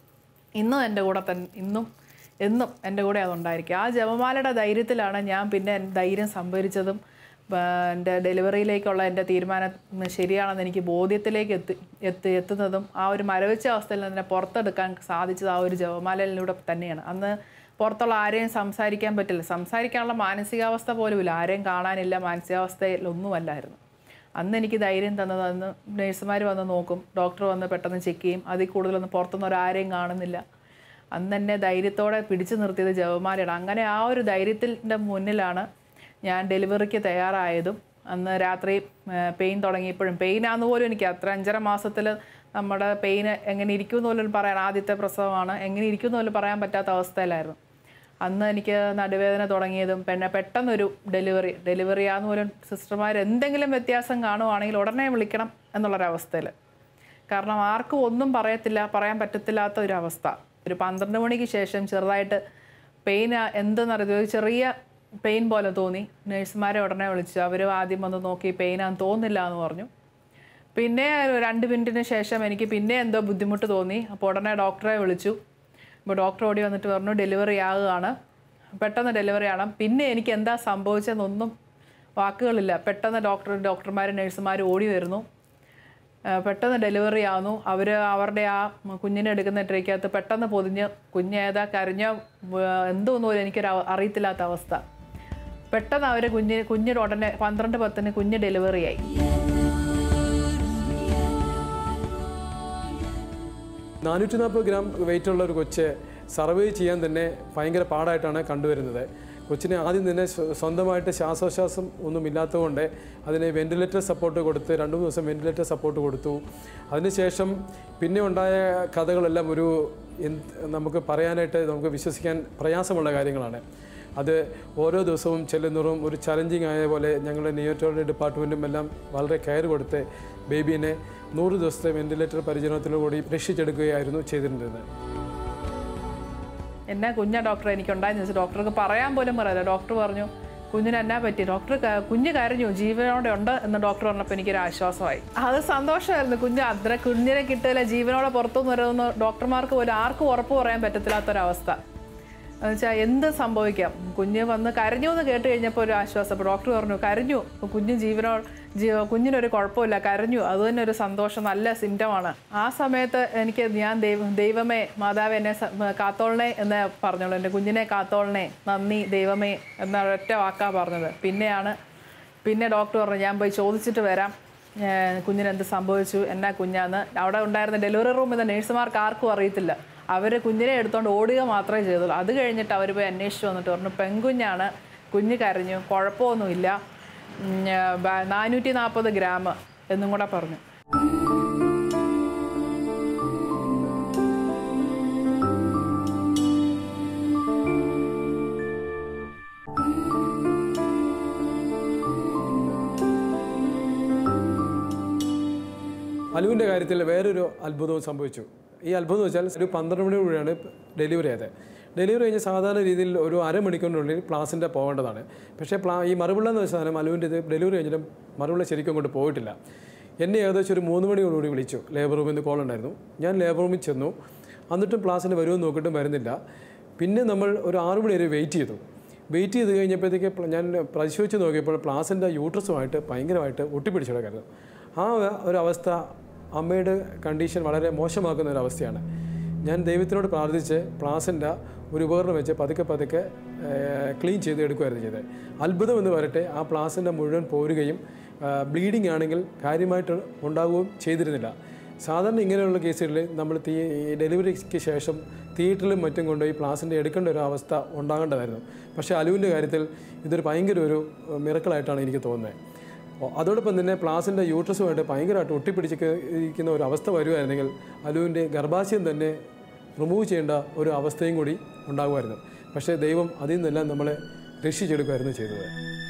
ഇന്നും എൻ്റെ കൂടെ തന്നെ ഇന്നും എന്നും എൻ്റെ കൂടെ അതുണ്ടായിരിക്കും ആ ജപമാലയുടെ ധൈര്യത്തിലാണ് ഞാൻ പിന്നെ എൻ്റെ ധൈര്യം സംഭരിച്ചതും ആ, എൻ്റെ ഡെലിവറിയിലേക്കുള്ള എൻ്റെ തീരുമാനം ശരിയാണെന്ന് എനിക്ക് ബോധ്യത്തിലേക്ക് എത്തി എത്തി എത്തുന്നതും ആ ഒരു മരവിച്ച അവസ്ഥയിൽ നിന്ന് എന്നെ പുറത്തെടുക്കാൻ സാധിച്ചത് ആ ഒരു ജപമാലയിലൂടെ തന്നെയാണ് അന്ന് പുറത്തുള്ള ആരെയും സംസാരിക്കാൻ പറ്റില്ല സംസാരിക്കാനുള്ള മാനസികാവസ്ഥ പോലുമില്ല ആരെയും കാണാനില്ല മാനസികാവസ്ഥയിൽ ഒന്നുമല്ലായിരുന്നു അന്ന് എനിക്ക് ധൈര്യം തന്നത് അന്ന് നഴ്സുമാർ വന്ന് നോക്കും ഡോക്ടർ വന്ന് പെട്ടെന്ന് ചെക്ക് ചെയ്യും അതിൽ കൂടുതലൊന്നും പുറത്തുനിന്ന് ഒരാരെയും കാണുന്നില്ല അന്ന് എന്നെ ധൈര്യത്തോടെ പിടിച്ചു നിർത്തിയത് ജവമാലയാണ് അങ്ങനെ ആ ഒരു ധൈര്യത്തിൻ്റെ മുന്നിലാണ് ഞാൻ ഡെലിവറിക്ക് തയ്യാറായതും അന്ന് രാത്രി പെയിൻ തുടങ്ങിയപ്പോഴും പെയിനാന്ന് പോലും എനിക്ക് അത്ര അഞ്ചര മാസത്തിൽ നമ്മുടെ പെയിൻ എങ്ങനെ ഇരിക്കുമെന്ന് പോലും പറയാൻ ആദ്യത്തെ പ്രസവമാണ് എങ്ങനെ ഇരിക്കുമെന്ന് പോലും പറയാൻ പറ്റാത്ത അവസ്ഥയിലായിരുന്നു അന്ന് എനിക്ക് നടുവേദന തുടങ്ങിയതും പിന്നെ പെട്ടെന്നൊരു ഡെലിവറി ഡെലിവറി ആന്ന് പോലും സിസ്റ്റർമാർ എന്തെങ്കിലും വ്യത്യാസം കാണുവാണെങ്കിൽ ഉടനെ വിളിക്കണം എന്നുള്ളൊരവസ്ഥയിൽ കാരണം ആർക്കും ഒന്നും പറയത്തില്ല പറയാൻ പറ്റത്തില്ലാത്ത ഒരു അവസ്ഥ ഒരു പന്ത്രണ്ട് മണിക്ക് ശേഷം ചെറുതായിട്ട് പെയിൻ എന്തെന്നറിയത് ഒരു ചെറിയ പെയിൻ പോലെ തോന്നി നഴ്സുമാരെ ഉടനെ വിളിച്ചു അവർ ആദ്യം വന്ന് നോക്കി പെയിനാന്ന് തോന്നില്ല എന്ന് പറഞ്ഞു പിന്നെ ഒരു രണ്ട് മിനിറ്റിന് ശേഷം എനിക്ക് പിന്നെ എന്തോ ബുദ്ധിമുട്ട് തോന്നി അപ്പോൾ ഉടനെ ഡോക്ടറെ വിളിച്ചു അപ്പോൾ ഡോക്ടർ ഓടി വന്നിട്ട് പറഞ്ഞു ഡെലിവറി ആകുകയാണ് പെട്ടെന്ന് ഡെലിവറി ആണ് പിന്നെ എനിക്ക് എന്താ സംഭവിച്ചതെന്നൊന്നും വാക്കുകളില്ല പെട്ടെന്ന് ഡോക്ടർ ഡോക്ടർമാർ നഴ്സുമാർ ഓടി വരുന്നു ആ, പെട്ടെന്ന് ഡെലിവറി ആവുന്നു അവർ അവരുടെ ആ കുഞ്ഞിനെ എടുക്കുന്ന ട്രേക്കകത്ത് പെട്ടെന്ന് പൊതിഞ്ഞ് കുഞ്ഞേതാ കരഞ്ഞോ എന്തോന്നും പോലും എനിക്കൊരു അവ- അറിയത്തില്ലാത്ത അവസ്ഥ പെട്ടെന്ന് അവർ കുഞ്ഞ് കുഞ്ഞിന് ഉടനെ പന്ത്രണ്ട് പത്തിന് കുഞ്ഞ് ഡെലിവറി ആയി
നാനൂറ്റി നാൽപ്പത് ഗ്രാം വെയിറ്റ് ഉള്ള ഒരു കൊച്ച് സർവേ ചെയ്യാൻ തന്നെ ഭയങ്കര പാടായിട്ടാണ് കണ്ടുവരുന്നത് കൊച്ചിനെ ആദ്യം തന്നെ സ്വ- സ്വന്തമായിട്ട് ശ്വാസോച്ഛ്വാസം ഒന്നും ഇല്ലാത്തതുകൊണ്ട് അതിന് വെന്റിലേറ്റർ സപ്പോർട്ട് കൊടുത്ത് രണ്ട് മൂന്ന് ദിവസം വെന്റിലേറ്റർ സപ്പോർട്ട് കൊടുത്തു അതിനുശേഷം പിന്നെ ഉണ്ടായ കഥകളെല്ലാം ഒരു എന്ത് നമുക്ക് പറയാനായിട്ട് നമുക്ക് വിശ്വസിക്കാൻ പ്രയാസമുള്ള കാര്യങ്ങളാണ് അത് ഓരോ ദിവസവും ചെല്ലുന്നതും ഒരു ചലഞ്ചിങ് ആയ പോലെ ഞങ്ങളുടെ നിയോറ്റോളജി ഡിപ്പാർട്ട്മെൻറ്റും എല്ലാം വളരെ കെയർ കൊടുത്ത് ബേബീനെ നൂറ് ദിവസത്തെ വെന്റിലേറ്റർ പരിചരണത്തിലൂടെ രക്ഷിച്ചെടുക്കുകയായിരുന്നു ചെയ്തിരുന്നത്
എന്നാ കുഞ്ഞാ ഡോക്ടർ എനിക്കുണ്ടായെന്ന് വെച്ചാൽ ഡോക്ടർക്ക് പറയാൻ പോലും പറയില്ല ഡോക്ടർ പറഞ്ഞു കുഞ്ഞിന് എന്നാ പറ്റി ഡോക്ടർ ക- കുഞ്ഞ് കരഞ്ഞു ജീവനോടെ ഉണ്ട് എന്ന് ഡോക്ടർ പറഞ്ഞപ്പോൾ എനിക്കൊരു ആശ്വാസമായി അത് സന്തോഷമായിരുന്നു കുഞ്ഞ് അത്ര കുഞ്ഞിനെ കിട്ടില്ല ജീവനോടെ പുറത്തുനിന്ന് വരുമെന്ന് ഡോക്ടർമാർക്ക് പോലും ആർക്കും ഉറപ്പ് പറയാൻ പറ്റത്തില്ലാത്തൊരവസ്ഥ എന്നുവെച്ചാൽ എന്ത് സംഭവിക്കാം കുഞ്ഞ് വന്ന് കരഞ്ഞു എന്ന് കേട്ട് കഴിഞ്ഞപ്പോൾ ഒരു ആശ്വാസം അപ്പോൾ ഡോക്ടർ പറഞ്ഞു കരഞ്ഞു കുഞ്ഞ് ജീവനോ ജീവ കുഞ്ഞിനൊരു കുഴപ്പമില്ല കരഞ്ഞു അത് തന്നെ ഒരു സന്തോഷം നല്ല സിംറ്റമാണ് ആ സമയത്ത് എനിക്ക് ഞാൻ ദൈവ ദൈവമേ മാതാവ് എന്നെ സ- കാത്തോളണേ എന്ന് പറഞ്ഞോളൂ എൻ്റെ കുഞ്ഞിനെ കാത്തോളണേ നന്ദി ദൈവമേ എന്ന ഒറ്റ വാക്കാ പറഞ്ഞത് പിന്നെയാണ് പിന്നെ ഡോക്ടർ പറഞ്ഞു ഞാൻ പോയി ചോദിച്ചിട്ട് വരാം ഏഹ് കുഞ്ഞിന് എന്ത് സംഭവിച്ചു എന്നാ കുഞ്ഞാന്ന് അവിടെ ഉണ്ടായിരുന്ന ഡെലിവറി റൂമിൽ നിന്ന് നേഴ്സുമാർക്ക് ആർക്കും അറിയത്തില്ല അവർ കുഞ്ഞിനെ എടുത്തുകൊണ്ട് ഓടുക മാത്രമേ ചെയ്തുള്ളൂ അത് കഴിഞ്ഞിട്ട് അവർ പോയി അന്വേഷിച്ച് വന്നിട്ട് പറഞ്ഞു പെൺകുഞ്ഞാണ് കുഞ്ഞ് കരഞ്ഞു കുഴപ്പമൊന്നുമില്ല നാനൂറ്റി നാൽപ്പത് ഗ്രാം എന്നും കൂടെ പറഞ്ഞു
അലുവിൻ്റെ കാര്യത്തിൽ വേറൊരു അത്ഭുതവും സംഭവിച്ചു ഈ അത്ഭുതം എന്ന് വെച്ചാൽ ഒരു പന്ത്രണ്ട് മണിയോടെയാണ് ഡെലിവറി ആയത് ഡെലിവറി കഴിഞ്ഞ് സാധാരണ രീതിയിൽ ഒരു അരമണിക്കൂറിനുള്ളിൽ പ്ലാസിൻ്റെ പോകേണ്ടതാണ് പക്ഷേ പ്ലാ ഈ മറുപിള്ള എന്ന സാധനം അലുവിൻ്റെ ഇത് ഡെലിവറി കഴിഞ്ഞിട്ടും മറുപിള്ള ശരിക്കും അങ്ങോട്ട് പോയിട്ടില്ല എന്നെ ഏകദേശം ഒരു മൂന്ന് മണിയോടുകൂടി വിളിച്ചു ലേബർ റൂമിൽ നിന്ന് കോൾ ഉണ്ടായിരുന്നു ഞാൻ ലേബർ റൂമിൽ ചെന്നു എന്നിട്ടും പ്ലാസിന് വരുമെന്ന് നോക്കിയിട്ടും വരുന്നില്ല പിന്നെ നമ്മൾ ഒരു ആറ് മണി വരെ വെയിറ്റ് ചെയ്തു വെയിറ്റ് ചെയ്ത് കഴിഞ്ഞപ്പോഴത്തേക്ക് പ്ല- ഞാൻ പരിശോധിച്ച് നോക്കിയപ്പോൾ പ്ലാസിൻ്റെ യൂട്രസുമായിട്ട് ഭയങ്കരമായിട്ട് ഒട്ടിപ്പിടിച്ച് കിടക്കായിരുന്നു ആ ഒരു അവസ്ഥ അമ്മയുടെ കണ്ടീഷൻ വളരെ മോശമാക്കുന്ന ഒരു അവസ്ഥയാണ് ഞാൻ ദൈവത്തിനോട് പ്രാർത്ഥിച്ച് പ്ലാസിൻ്റെ ഒരു ഉപകരണം വെച്ച് പതുക്കെ പതുക്കെ ക്ലീൻ ചെയ്ത് എടുക്കുകയായിരുന്നു ചെയ്തത് അത്ഭുതം എന്ന് പറയട്ടെ ആ പ്ലാസിൻ്റെ മുഴുവൻ പോരുകയും ബ്ലീഡിംഗ് ആണെങ്കിൽ കാര്യമായിട്ട് ഉണ്ടാവുകയും ചെയ്തിരുന്നില്ല സാധാരണ ഇങ്ങനെയുള്ള കേസുകളിൽ നമ്മൾ തീ ഈ ഡെലിവറിക്ക് ശേഷം തിയേറ്ററിലും മറ്റും കൊണ്ടുപോയി പ്ലാസിൻ്റെ എടുക്കേണ്ട ഒരു അവസ്ഥ ഉണ്ടാകേണ്ടതായിരുന്നു പക്ഷേ അലുവിൻ്റെ കാര്യത്തിൽ ഇതൊരു ഭയങ്കര ഒരു മിറക്കളായിട്ടാണ് എനിക്ക് തോന്നുന്നത് ഓ- അതോടൊപ്പം തന്നെ പ്ലാസിൻ്റെ യൂട്രസുമായിട്ട് ഭയങ്കരമായിട്ട് ഒട്ടിപ്പിടിച്ച് ഇരിക്കുന്ന ഒരു അവസ്ഥ വരുമായിരുന്നെങ്കിൽ അലുവിൻ്റെ ഗർഭാശയം തന്നെ റിമൂവ് ചെയ്യേണ്ട ഒരു അവസ്ഥയും കൂടി ഉണ്ടാകുമായിരുന്നു പക്ഷേ ദൈവം അതിൽ നിന്നെല്ലാം നമ്മളെ രക്ഷിച്ചെടുക്കുകയായിരുന്നു ചെയ്തത്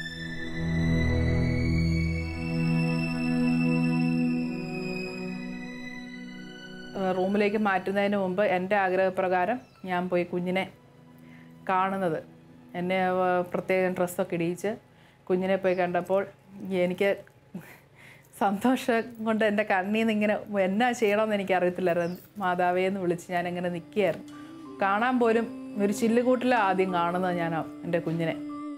ഏഹ് റൂമിലേക്ക് മാറ്റുന്നതിന് മുമ്പ് എൻ്റെ ആഗ്രഹപ്രകാരം ഞാൻ പോയി കുഞ്ഞിനെ കാണുന്നത് എന്നെ ഏഹ് പ്രത്യേകം ഡ്രസ്സൊക്കെ ഇടിയിച്ച് കുഞ്ഞിനെ പോയി കണ്ടപ്പോൾ എനിക്ക് സന്തോഷം കൊണ്ട് എൻ്റെ കണ്ണിൽ നിന്ന് ഇങ്ങനെ എന്നാ ചെയ്യണമെന്ന് എനിക്ക് അറിയത്തില്ലായിരുന്നു മാതാവേ എന്ന് വിളിച്ച് ഞാൻ ഇങ്ങനെ നിൽക്കുകയായിരുന്നു കാണാൻ പോലും ഒരു ചില്ലുകൂട്ടിലാണ് ആദ്യം കാണുന്നത് ഞാൻ ആ- എൻ്റെ കുഞ്ഞിനെ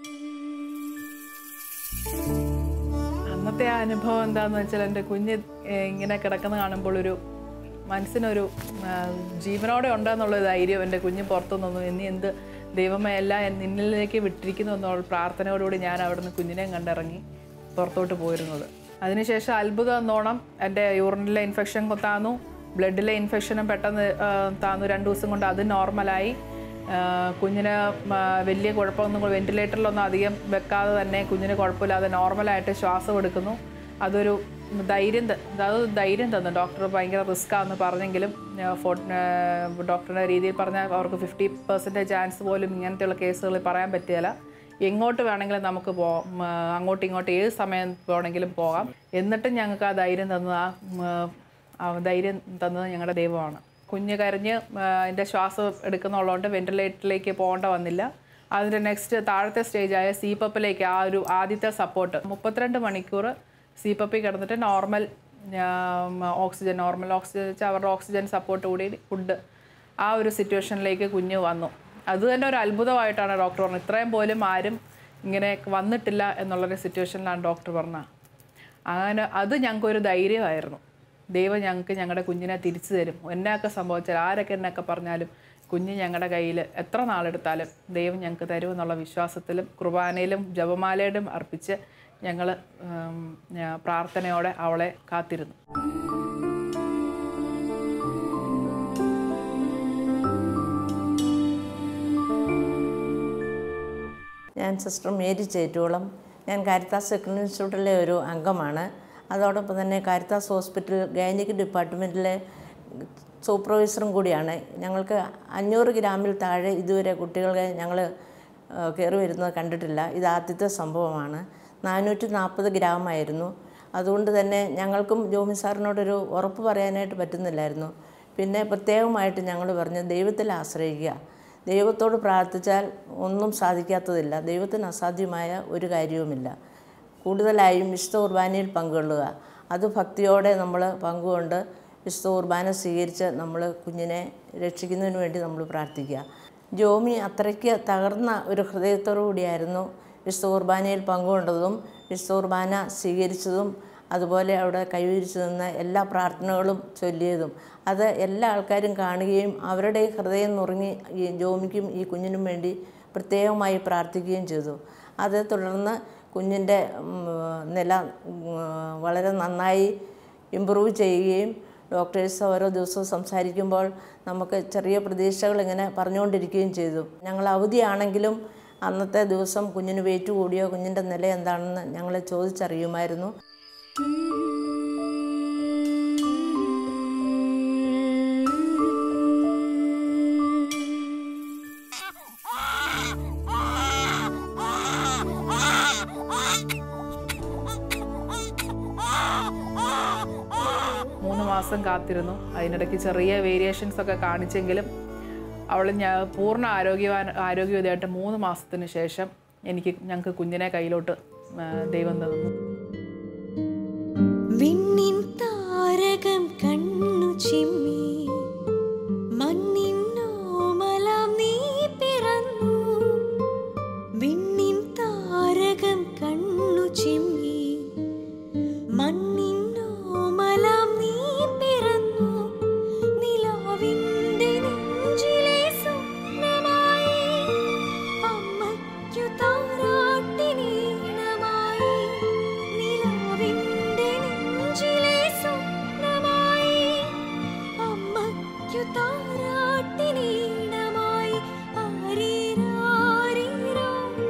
അന്നത്തെ ആ അനുഭവം എന്താണെന്ന് വെച്ചാൽ എൻ്റെ കുഞ്ഞ് ഏഹ്, ഇങ്ങനെ കിടക്കുന്ന കാണുമ്പോൾ ഒരു മനസ്സിനൊരു ആ, ജീവനോടെ ഉണ്ടെന്നുള്ള ധൈര്യം എൻ്റെ കുഞ്ഞ് പുറത്തു നിന്നു ഇനി എന്ത് ദൈവമേ എല്ലാം എൻ- നിന്നിലേക്ക് വിട്ടിരിക്കുന്നു എന്നുള്ള പ്രാർത്ഥനയോടുകൂടി ഞാൻ അവിടുന്ന് കുഞ്ഞിനെയും കണ്ടിറങ്ങി പുറത്തോട്ട് പോയിരുന്നത് അതിനുശേഷം അത്ഭുതം എന്നോണം എൻ്റെ യൂറിനിലെ ഇൻഫെക്ഷൻ താന്നു ബ്ലഡിലെ ഇൻഫെക്ഷനും പെട്ടെന്ന് ആ, താന്നു രണ്ട് ദിവസം കൊണ്ട് അത് നോർമലായി ആ, കുഞ്ഞിന് ആ, വലിയ കുഴപ്പമൊന്നും വെന്റിലേറ്ററിലൊന്നും അധികം വെക്കാതെ തന്നെ കുഞ്ഞിന് കുഴപ്പമില്ലാതെ നോർമലായിട്ട് ശ്വാസം എടുക്കുന്നു അതൊരു ധൈര്യം ത- അത് ധൈര്യം തന്നു ഡോക്ടർ ഭയങ്കര റിസ്ക് ആണെന്ന് പറഞ്ഞെങ്കിലും ആ, ഫോ- ആ, ഡോക്ടറുടെ രീതിയിൽ പറഞ്ഞാൽ അവർക്ക് ഫിഫ്റ്റി പെർസെൻറ്റേജ് ചാൻസ് പോലും ഇങ്ങനത്തെയുള്ള കേസുകളിൽ പറയാൻ പറ്റില്ല എങ്ങോട്ട് വേണമെങ്കിലും നമുക്ക് പോകാം ഉം, അങ്ങോട്ടും ഇങ്ങോട്ടും ഏത് സമയം വേണമെങ്കിലും പോകാം എന്നിട്ടും ഞങ്ങൾക്ക് ആ ധൈര്യം തന്നത് ആ ഉം, ആ ധൈര്യം തന്നത് ഞങ്ങളുടെ ദൈവമാണ് കുഞ്ഞ് കരഞ്ഞ് ആ, അതിൻ്റെ ശ്വാസം എടുക്കുന്നുള്ളതുകൊണ്ട് വെന്റിലേറ്ററിലേക്ക് പോകേണ്ട വന്നില്ല അതിൻ്റെ നെക്സ്റ്റ് താഴത്തെ സ്റ്റേജായ സി പപ്പിലേക്ക് ആ ഒരു ആദ്യത്തെ സപ്പോർട്ട് മുപ്പത്തിരണ്ട് മണിക്കൂർ സി പപ്പിൽ കിടന്നിട്ട് നോർമൽ ഓക്സിജൻ നോർമൽ ഓക്സിജൻ വെച്ചാൽ അവരുടെ ഓക്സിജൻ സപ്പോർട്ട് കൂടി ഫുഡ് ആ ഒരു സിറ്റുവേഷനിലേക്ക് കുഞ്ഞ് വന്നു അത് തന്നെ ഒരു അത്ഭുതമായിട്ടാണ് ഡോക്ടർ പറഞ്ഞത് ഇത്രയും പോലും ആരും ഇങ്ങനെ വന്നിട്ടില്ല എന്നുള്ളൊരു സിറ്റുവേഷനിലാണ് ഡോക്ടർ പറഞ്ഞത് അങ്ങനെ അത് ഞങ്ങൾക്കൊരു ധൈര്യമായിരുന്നു ദൈവം ഞങ്ങൾക്ക് ഞങ്ങളുടെ കുഞ്ഞിനെ തിരിച്ചു തരും എന്നൊക്കെ സംഭവിച്ചാൽ ആരൊക്കെ എന്നൊക്കെ പറഞ്ഞാലും കുഞ്ഞ് ഞങ്ങളുടെ കയ്യിൽ എത്ര നാളെടുത്താലും ദൈവം ഞങ്ങൾക്ക് തരുമെന്നുള്ള വിശ്വാസത്തിലും കുർബാനയിലും ജപമാലയിലും അർപ്പിച്ച് ഞങ്ങൾ പ്രാർത്ഥനയോടെ അവളെ കാത്തിരുന്നു
ഞാൻ സിസ്റ്റർ മേരി ചേറ്റുവളം ഞാൻ കാരിത്താസ് സെക്കൻഡ് ഇൻസ്റ്റിറ്റ്യൂട്ടിലെ ഒരു അംഗമാണ് അതോടൊപ്പം തന്നെ കാരിത്താസ് ഹോസ്പിറ്റൽ ഗൈനിക് ഡിപ്പാർട്ട്മെൻറ്റിലെ സൂപ്പർവൈസറും കൂടിയാണ് ഞങ്ങൾക്ക് അഞ്ഞൂറ് ഗ്രാമിൽ താഴെ ഇതുവരെ കുട്ടികളെ ഞങ്ങൾ കയറി വരുന്നത് കണ്ടിട്ടില്ല ഇത് ആദ്യത്തെ സംഭവമാണ് നാനൂറ്റി നാൽപ്പത് ഗ്രാമായിരുന്നു അതുകൊണ്ട് തന്നെ ഞങ്ങൾക്കും ജോമി സാറിനോടൊരു ഉറപ്പ് പറയാനായിട്ട് പറ്റുന്നില്ലായിരുന്നു പിന്നെ പ്രത്യേകമായിട്ട് ഞങ്ങൾ പറഞ്ഞു ദൈവത്തിൽ ആശ്രയിക്കുക ദൈവത്തോട് പ്രാർത്ഥിച്ചാൽ ഒന്നും സാധിക്കാത്തതില്ല ദൈവത്തിന് അസാധ്യമായ ഒരു കാര്യവുമില്ല കൂടുതലായും വിശുദ്ധ കുർബാനയിൽ പങ്കുകൊള്ളുക അത് ഭക്തിയോടെ നമ്മൾ പങ്കുകൊണ്ട് വിശുദ്ധ കുർബാന സ്വീകരിച്ച് നമ്മൾ കുഞ്ഞിനെ രക്ഷിക്കുന്നതിന് വേണ്ടി നമ്മൾ പ്രാർത്ഥിക്കുക ജോമി അത്രയ്ക്ക് തകർന്ന ഒരു ഹൃദയത്തോടു കൂടിയായിരുന്നു വിശുദ്ധ കുർബാനയിൽ പങ്കുകൊണ്ടതും വിശുദ്ധ കുർബാന സ്വീകരിച്ചതും അതുപോലെ അവിടെ കൈവരിച്ചു നിന്ന എല്ലാ പ്രാർത്ഥനകളും ചൊല്ലിയതും അത് എല്ലാ ആൾക്കാരും കാണുകയും അവരുടെ ഹൃദയം നുറുങ്ങി ഈ ജോമിക്കും ഈ കുഞ്ഞിനും വേണ്ടി പ്രത്യേകമായി പ്രാർത്ഥിക്കുകയും ചെയ്തു അതേ തുടർന്ന് കുഞ്ഞിൻ്റെ ഉം, നില ഉം, വളരെ നന്നായി ഇമ്പ്രൂവ് ചെയ്യുകയും ഡോക്ടേഴ്സ് ഓരോ ദിവസവും സംസാരിക്കുമ്പോൾ നമുക്ക് ചെറിയ പ്രതീക്ഷകൾ ഇങ്ങനെ പറഞ്ഞുകൊണ്ടിരിക്കുകയും ചെയ്തു ഞങ്ങൾ അവധിയാണെങ്കിലും അന്നത്തെ ദിവസം കുഞ്ഞിന് വെയിറ്റ് കൂടിയോ കുഞ്ഞിൻ്റെ നില എന്താണെന്ന് ഞങ്ങൾ ചോദിച്ചറിയുമായിരുന്നു
മൂന്ന് മാസം കാത്തിരുന്നു അതിനിടയ്ക്ക് ചെറിയ വേരിയേഷൻസ് ഒക്കെ കാണിച്ചെങ്കിലും അവൾ ഞാൻ പൂർണ്ണ ആരോഗ്യവാൻ ആരോഗ്യവതിയായിട്ട് മൂന്ന് മാസത്തിന് ശേഷം എനിക്ക് ഞങ്ങൾക്ക് കുഞ്ഞിനെ കയ്യിലോട്ട് ആ, ദൈവം തന്നു
വിണ്ണിൻ താരകം കണ്ണു ചിമ്മി മണ്ണിന്നോമലാം നീ പിറന്നു വിണ്ണിൻ താരകം കണ്ണു ചിമ്മി മണ്ണിന്നോമലാം നീ പിറന്നു നിലാവിൻ്റെ നെഞ്ചിലെ സ്വപ്നമായി അമ്മയ്ക്കു താരാട്ടിനീണമായി നിലാവിൻ്റെ നെഞ്ചിലെ സ്വപ്നമായി അമ്മയ്ക്കു താരാട്ടിനീണമായി ആരീരാരീരോ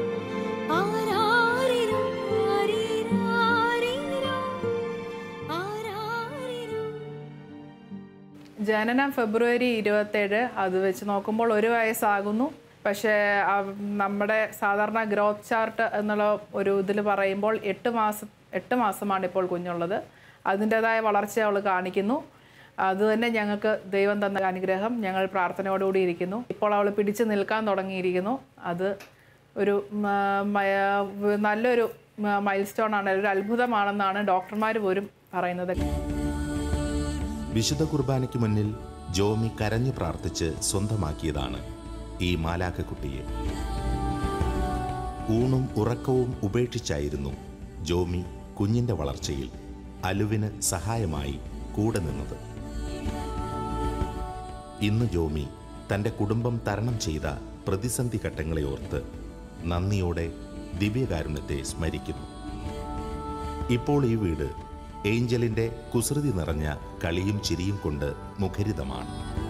ആരാരിരോ ആരീരാരീരോ ആരാരിരോ
ജനനം ഫെബ്രുവരി ഇരുപത്തേഴ് അത് വെച്ച് നോക്കുമ്പോൾ ഒരു വയസ്സാകുന്നു പക്ഷേ ആ, നമ്മുടെ സാധാരണ ഗ്രോത്ത് ചാർട്ട് എന്നുള്ള ഒരു ഇതിൽ പറയുമ്പോൾ എട്ട് മാസം എട്ട് മാസമാണ് ഇപ്പോൾ കുഞ്ഞുള്ളത് അതിൻ്റെതായ വളർച്ച അവൾ കാണിക്കുന്നു അത് തന്നെ ഞങ്ങൾക്ക് ദൈവം തന്ന അനുഗ്രഹം ഞങ്ങൾ പ്രാർത്ഥനയോടുകൂടി ഇരിക്കുന്നു ഇപ്പോൾ അവൾ പിടിച്ചു നിൽക്കാൻ തുടങ്ങിയിരിക്കുന്നു അത് ഒരു മ- മയ- നല്ലൊരു മൈൽ സ്റ്റോൺ ആണ് ഒരു അത്ഭുതമാണെന്നാണ് ഡോക്ടർമാർ പോലും പറയുന്നത്
വിശുദ്ധ കുർബാനയ്ക്ക് മുന്നിൽ ജോമി കരഞ്ഞു പ്രാർത്ഥിച്ച് സ്വന്തമാക്കിയതാണ് ഈ മാലാഖക്കുട്ടിയെ ഊണും ഉറക്കവും ഉപേക്ഷിച്ചായിരുന്നു ജോമി കുഞ്ഞിന്റെ വളർച്ചയിൽ അലുവിന് സഹായമായി കൂടെ നിന്നത് ഇന്ന് ജോമി തന്റെ കുടുംബം തരണം ചെയ്ത പ്രതിസന്ധി ഘട്ടങ്ങളെ ഓർത്ത് നന്ദിയോടെ ദിവ്യകാരുണ്യത്തെ സ്മരിക്കുന്നു ഇപ്പോൾ ഈ വീട് ഏഞ്ചലിന്റെ കുസൃതി നിറഞ്ഞ കളിയും ചിരിയും കൊണ്ട് മുഖരിതമാണ്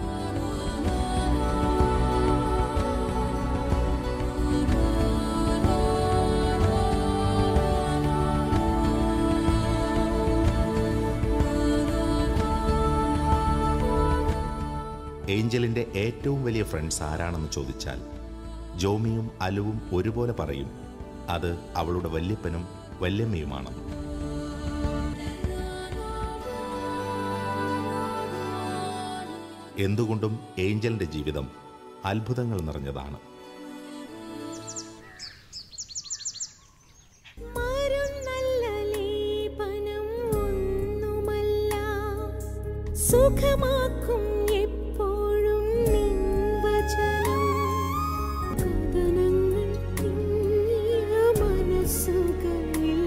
ഏഞ്ചലിന്റെ ഏറ്റവും വലിയ ഫ്രണ്ട്സ് ആരാണെന്ന് ചോദിച്ചാൽ ജോമിയും അലുവും ഒരുപോലെ പറയും അത് അവളുടെ വല്യപ്പനും വല്യമ്മയുമാണ് എന്തുകൊണ്ടും ഏഞ്ചലിന്റെ ജീവിതം അത്ഭുതങ്ങൾ നിറഞ്ഞതാണ്
മരുന്നല്ല ലേപനം ഒന്നുമല്ല സുഖമാക്കും എപ്പോഴും നിൻ വചനം കഥനങ്ങൾ തിങ്ങിയ മനസ്സുകളിൽ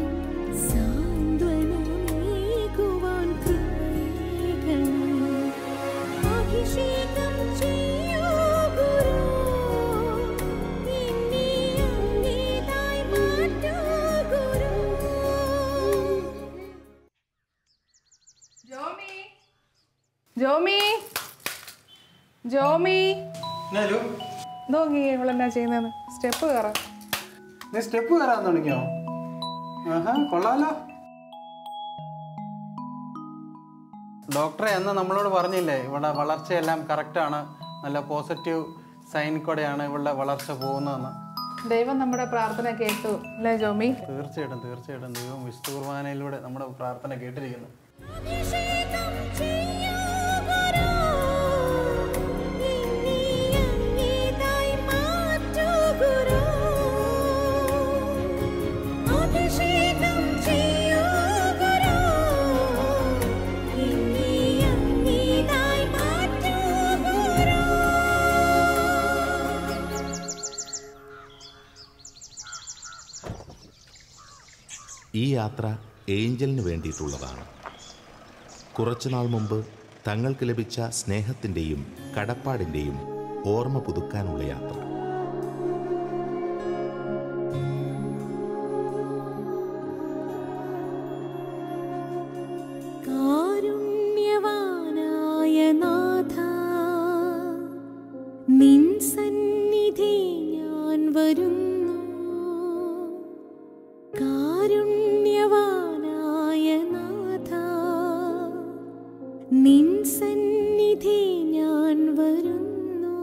സാന്ത്വനമേകുവാൻ കൃപയേകണേ. അഭിഷേകം ചെയ്യൂ ഗുരു എന്നെ അങ്ങേതായി മാറ്റൂ ഗുരു
ജോമി ജോമി ജോമി നോക്കി ഇവളെന്നാ ചെയ്യുന്നത് സ്റ്റെപ്പ് കയറാം
നീ സ്റ്റെപ്പ് കയറാൻ തുടങ്ങിയോ ആഹാ കൊള്ളാലോ ഡോക്ടറെ അന്ന് നമ്മളോട് പറഞ്ഞില്ലേ ഇവിടെ വളർച്ചയെല്ലാം കറക്റ്റാണ് നല്ല പോസിറ്റീവ് സൈൻ കൂടെയാണ് ഇവളുടെ വളർച്ച പോകുന്നതെന്ന്
ദൈവം നമ്മുടെ പ്രാർത്ഥന കേട്ടു അല്ലേ ജോമി
തീർച്ചയായിട്ടും തീർച്ചയായിട്ടും ദൈവം വിശുദ്ധ കുർബാനയിലൂടെ നമ്മുടെ പ്രാർത്ഥന കേട്ടിരിക്കുന്നു
അഭിഷേകം ചെയ്യൂ ഗുരു എന്നെ അങ്ങേതായി മാറ്റൂ ഗുരു അഭിഷേകം ചെയ്യൂ ഗുരു എന്നെ അങ്ങേതായി മാറ്റൂ ഗുരു
ഈ യാത്ര ഏഞ്ചലിന് വേണ്ടിയിട്ടുള്ളതാണ് കുറച്ചുനാൾ മുമ്പ് തങ്ങൾക്ക് ലഭിച്ച സ്നേഹത്തിൻ്റെയും കടപ്പാടിൻ്റെയും ഓർമ്മ പുതുക്കാനുള്ള യാത്ര
കാരുണ്യവാനായ നാഥ നിൻ സന്നിധി ഞാൻ വരുന്നു കാരുണ്യവാനായ നാഥ നിൻ സന്നിധി ഞാൻ വരുന്നു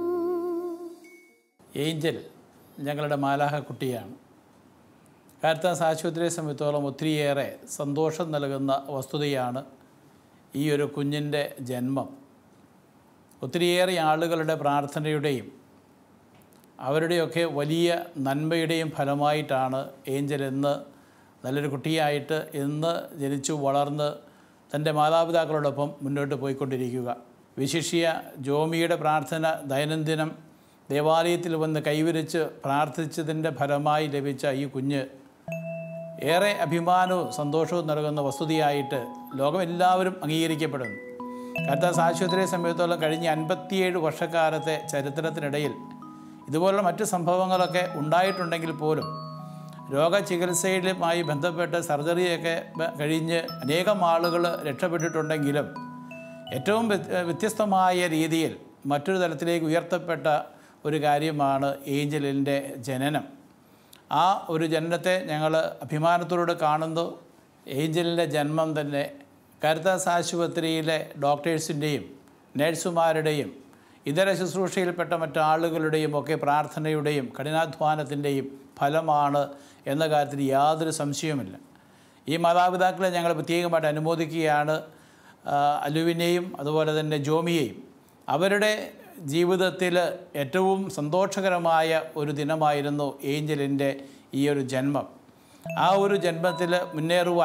ഏഞ്ചൽ ഞങ്ങളുടെ മാലാഹ കുട്ടിയാണ് കാരിത്താസ് ആശുപത്രിയെ സംബന്ധിച്ചോളം ഒത്തിരിയേറെ സന്തോഷം നൽകുന്ന വസ്തുതയാണ് ഈ ഒരു കുഞ്ഞിൻ്റെ ജന്മം ഒത്തിരിയേറെ ആളുകളുടെ പ്രാർത്ഥനയുടെയും അവരുടെയൊക്കെ വലിയ നന്മയുടെയും ഫലമായിട്ടാണ് ഏഞ്ചൽ ഇന്ന് നല്ലൊരു കുട്ടിയായിട്ട് ഇന്ന് ജനിച്ചു വളർന്ന് തൻ്റെ മാതാപിതാക്കളോടൊപ്പം മുന്നോട്ട് പോയിക്കൊണ്ടിരിക്കുക വിശിഷ്യ ജോമിയുടെ പ്രാർത്ഥന ദൈനംദിനം ദേവാലയത്തിൽ വന്ന് കൈവരിച്ച് പ്രാർത്ഥിച്ചതിൻ്റെ ഫലമായി ലഭിച്ച ഈ കുഞ്ഞ് ഏറെ അഭിമാനവും സന്തോഷവും നൽകുന്ന വസ്തുതയായിട്ട് ലോകമെല്ലാവരും അംഗീകരിക്കപ്പെടുന്നു കർത്താസ് ആശുപത്രിയെ സംബന്ധിച്ചോളം കഴിഞ്ഞ അൻപത്തിയേഴ് വർഷക്കാലത്തെ ചരിത്രത്തിനിടയിൽ ഇതുപോലുള്ള മറ്റ് സംഭവങ്ങളൊക്കെ ഉണ്ടായിട്ടുണ്ടെങ്കിൽ പോലും രോഗചികിത്സയുമായി ബന്ധപ്പെട്ട് സർജറിയൊക്കെ ബ- കഴിഞ്ഞ് അനേകം ആളുകൾ രക്ഷപ്പെട്ടിട്ടുണ്ടെങ്കിലും ഏറ്റവും വ്യത്- വ്യത്യസ്തമായ രീതിയിൽ മറ്റൊരു തലത്തിലേക്ക് ഉയർത്തപ്പെട്ട ഒരു കാര്യമാണ് ഏഞ്ചലിൻ്റെ ജനനം ആ ഒരു ജനനത്തെ ഞങ്ങൾ അഭിമാനത്തോടെ കാണുന്നു ഏഞ്ചലിൻ്റെ ജന്മം തന്നെ കരുത്താസ് ആശുപത്രിയിലെ ഡോക്ടേഴ്സിൻ്റെയും നഴ്സുമാരുടെയും ഇതര ശുശ്രൂഷയിൽപ്പെട്ട മറ്റാളുകളുടെയും ഒക്കെ പ്രാർത്ഥനയുടെയും കഠിനാധ്വാനത്തിൻ്റെയും ഫലമാണ് എന്ന കാര്യത്തിൽ യാതൊരു സംശയവുമില്ല ഈ മാതാപിതാക്കളെ ഞങ്ങൾ പ്രത്യേകമായിട്ട് അനുമോദിക്കുകയാണ് ആ, അലുവിനെയും അതുപോലെ തന്നെ ജോമിയെയും അവരുടെ ജീവിതത്തിൽ ഏറ്റവും സന്തോഷകരമായ ഒരു ദിനമായിരുന്നു ഏഞ്ചലിൻ്റെ ഈ ഒരു ജന്മം ആ ഒരു ജന്മത്തിൽ മുന്നേറുവാൻ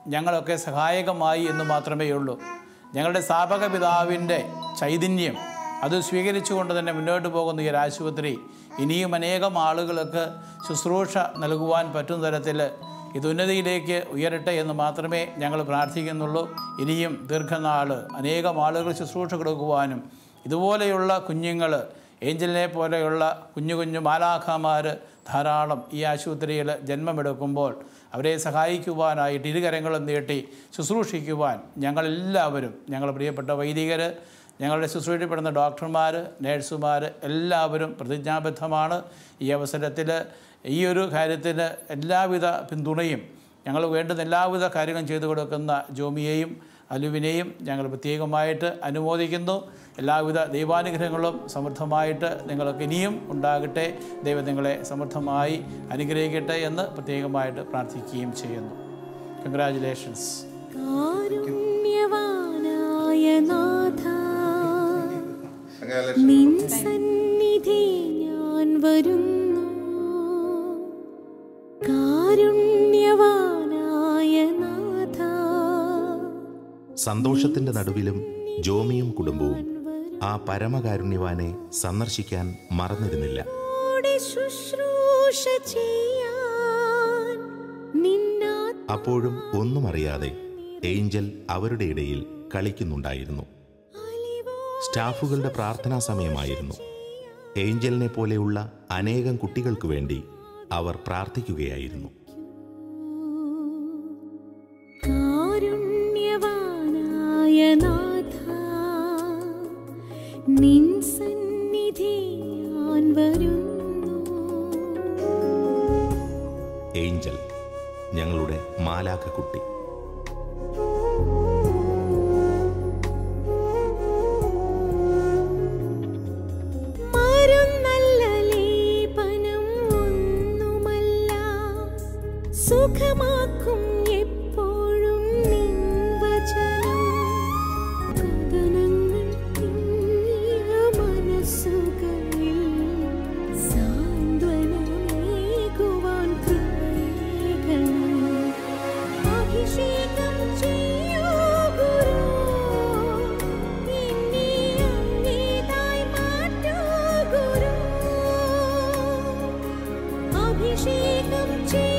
ഞങ്ങളൊക്കെ സഹായകമായി എന്ന് മാത്രമേ ഉള്ളൂ ഞങ്ങളുടെ സ്ഥാപക പിതാവിൻ്റെ ചൈതന്യം അത് സ്വീകരിച്ചുകൊണ്ട് തന്നെ മുന്നോട്ട് പോകുന്ന ഈ ഒരു ആശുപത്രി ഇനിയും അനേകം ആളുകൾക്ക് ശുശ്രൂഷ നൽകുവാൻ പറ്റുന്ന തരത്തിൽ ഇത് ഉന്നതിയിലേക്ക് ഉയരട്ടെ എന്ന് മാത്രമേ ഞങ്ങൾ പ്രാർത്ഥിക്കുന്നുള്ളൂ ഇനിയും ദീർഘനാൾ അനേകം ആളുകൾ ശുശ്രൂഷ കൊടുക്കുവാനും ഇതുപോലെയുള്ള കുഞ്ഞുങ്ങൾ ഏഞ്ചലിനെ പോലെയുള്ള കുഞ്ഞു കുഞ്ഞു മാലാഖമാർ ധാരാളം ഈ ആശുപത്രിയിൽ ജന്മമെടുക്കുമ്പോൾ അവരെ സഹായിക്കുവാനായിട്ട് ഇരുകരങ്ങളും നീട്ടി ശുശ്രൂഷിക്കുവാൻ ഞങ്ങളെല്ലാവരും ഞങ്ങൾ പ്രിയപ്പെട്ട വൈദികർ ഞങ്ങളുടെ ശുശ്രൂഷപ്പെടുന്ന ഡോക്ടർമാർ നേഴ്സുമാർ എല്ലാവരും പ്രതിജ്ഞാബദ്ധമാണ് ഈ അവസരത്തിൽ ഈ ഒരു കാര്യത്തിന് എല്ലാവിധ പിന്തുണയും ഞങ്ങൾ വേണ്ടുന്ന എല്ലാവിധ കാര്യങ്ങളും ചെയ്തു കൊടുക്കുന്ന ജോമിയെയും അലുവിനെയും ഞങ്ങൾ പ്രത്യേകമായിട്ട് അനുമോദിക്കുന്നു എല്ലാവിധ ദൈവാനുഗ്രഹങ്ങളും സമൃദ്ധമായിട്ട് നിങ്ങൾക്ക് ഇനിയും ഉണ്ടാകട്ടെ ദൈവം നിങ്ങളെ സമൃദ്ധമായി അനുഗ്രഹിക്കട്ടെ എന്ന് പ്രത്യേകമായിട്ട് പ്രാർത്ഥിക്കുകയും ചെയ്യുന്നു കൺഗ്രാറ്റുലേഷൻസ്
കാരുണ്യവാനായ നാഥ നിൻ സന്നിധി ഞാൻ വരുന്നു കാരുണ്യവാനായ നാഥ
സന്തോഷത്തിന്റെ നടുവിലും ജോമിയും കുടുംബവും ആ പരമകാരുണ്യവാനെ സന്ദർശിക്കാൻ മറന്നിരുന്നില്ല
ഓടെ ശുശ്രൂഷ ചെയ്യാൻ നിന്നാ
അപ്പോഴും ഒന്നും അറിയാതെ ഏഞ്ചൽ അവരുടെ ഇടയിൽ കളിക്കുന്നുണ്ടായിരുന്നു സ്റ്റാഫുകളുടെ പ്രാർത്ഥനാ സമയമായിരുന്നു ഏഞ്ചലിനെ പോലെയുള്ള അനേകം കുട്ടികൾക്ക് വേണ്ടി അവർ പ്രാർത്ഥിക്കുകയായിരുന്നു
കാരുണ്യവാനായ നാഥ നിൻ സന്നിധി ഞാൻ വരുന്നു
ഏഞ്ചൽ ഞങ്ങളുടെ മാലാഖ കുട്ടി
മരുന്നല്ല ലേപനം ഒന്നുമല്ല സുഖമാക്കും എപ്പോഴും നിൻ വചനം കഥനങ്ങൾ തിങ്ങിയ മനസ്സുകളിൽ സാന്ത്വനമേകുവാൻ കൃപയേകണം അഭിഷേകം ചെയ്യൂ ഗുരു എന്നെ അങ്ങേതായി മാറ്റൂ ഗുരു അഭിഷേകം ചെയ്യൂ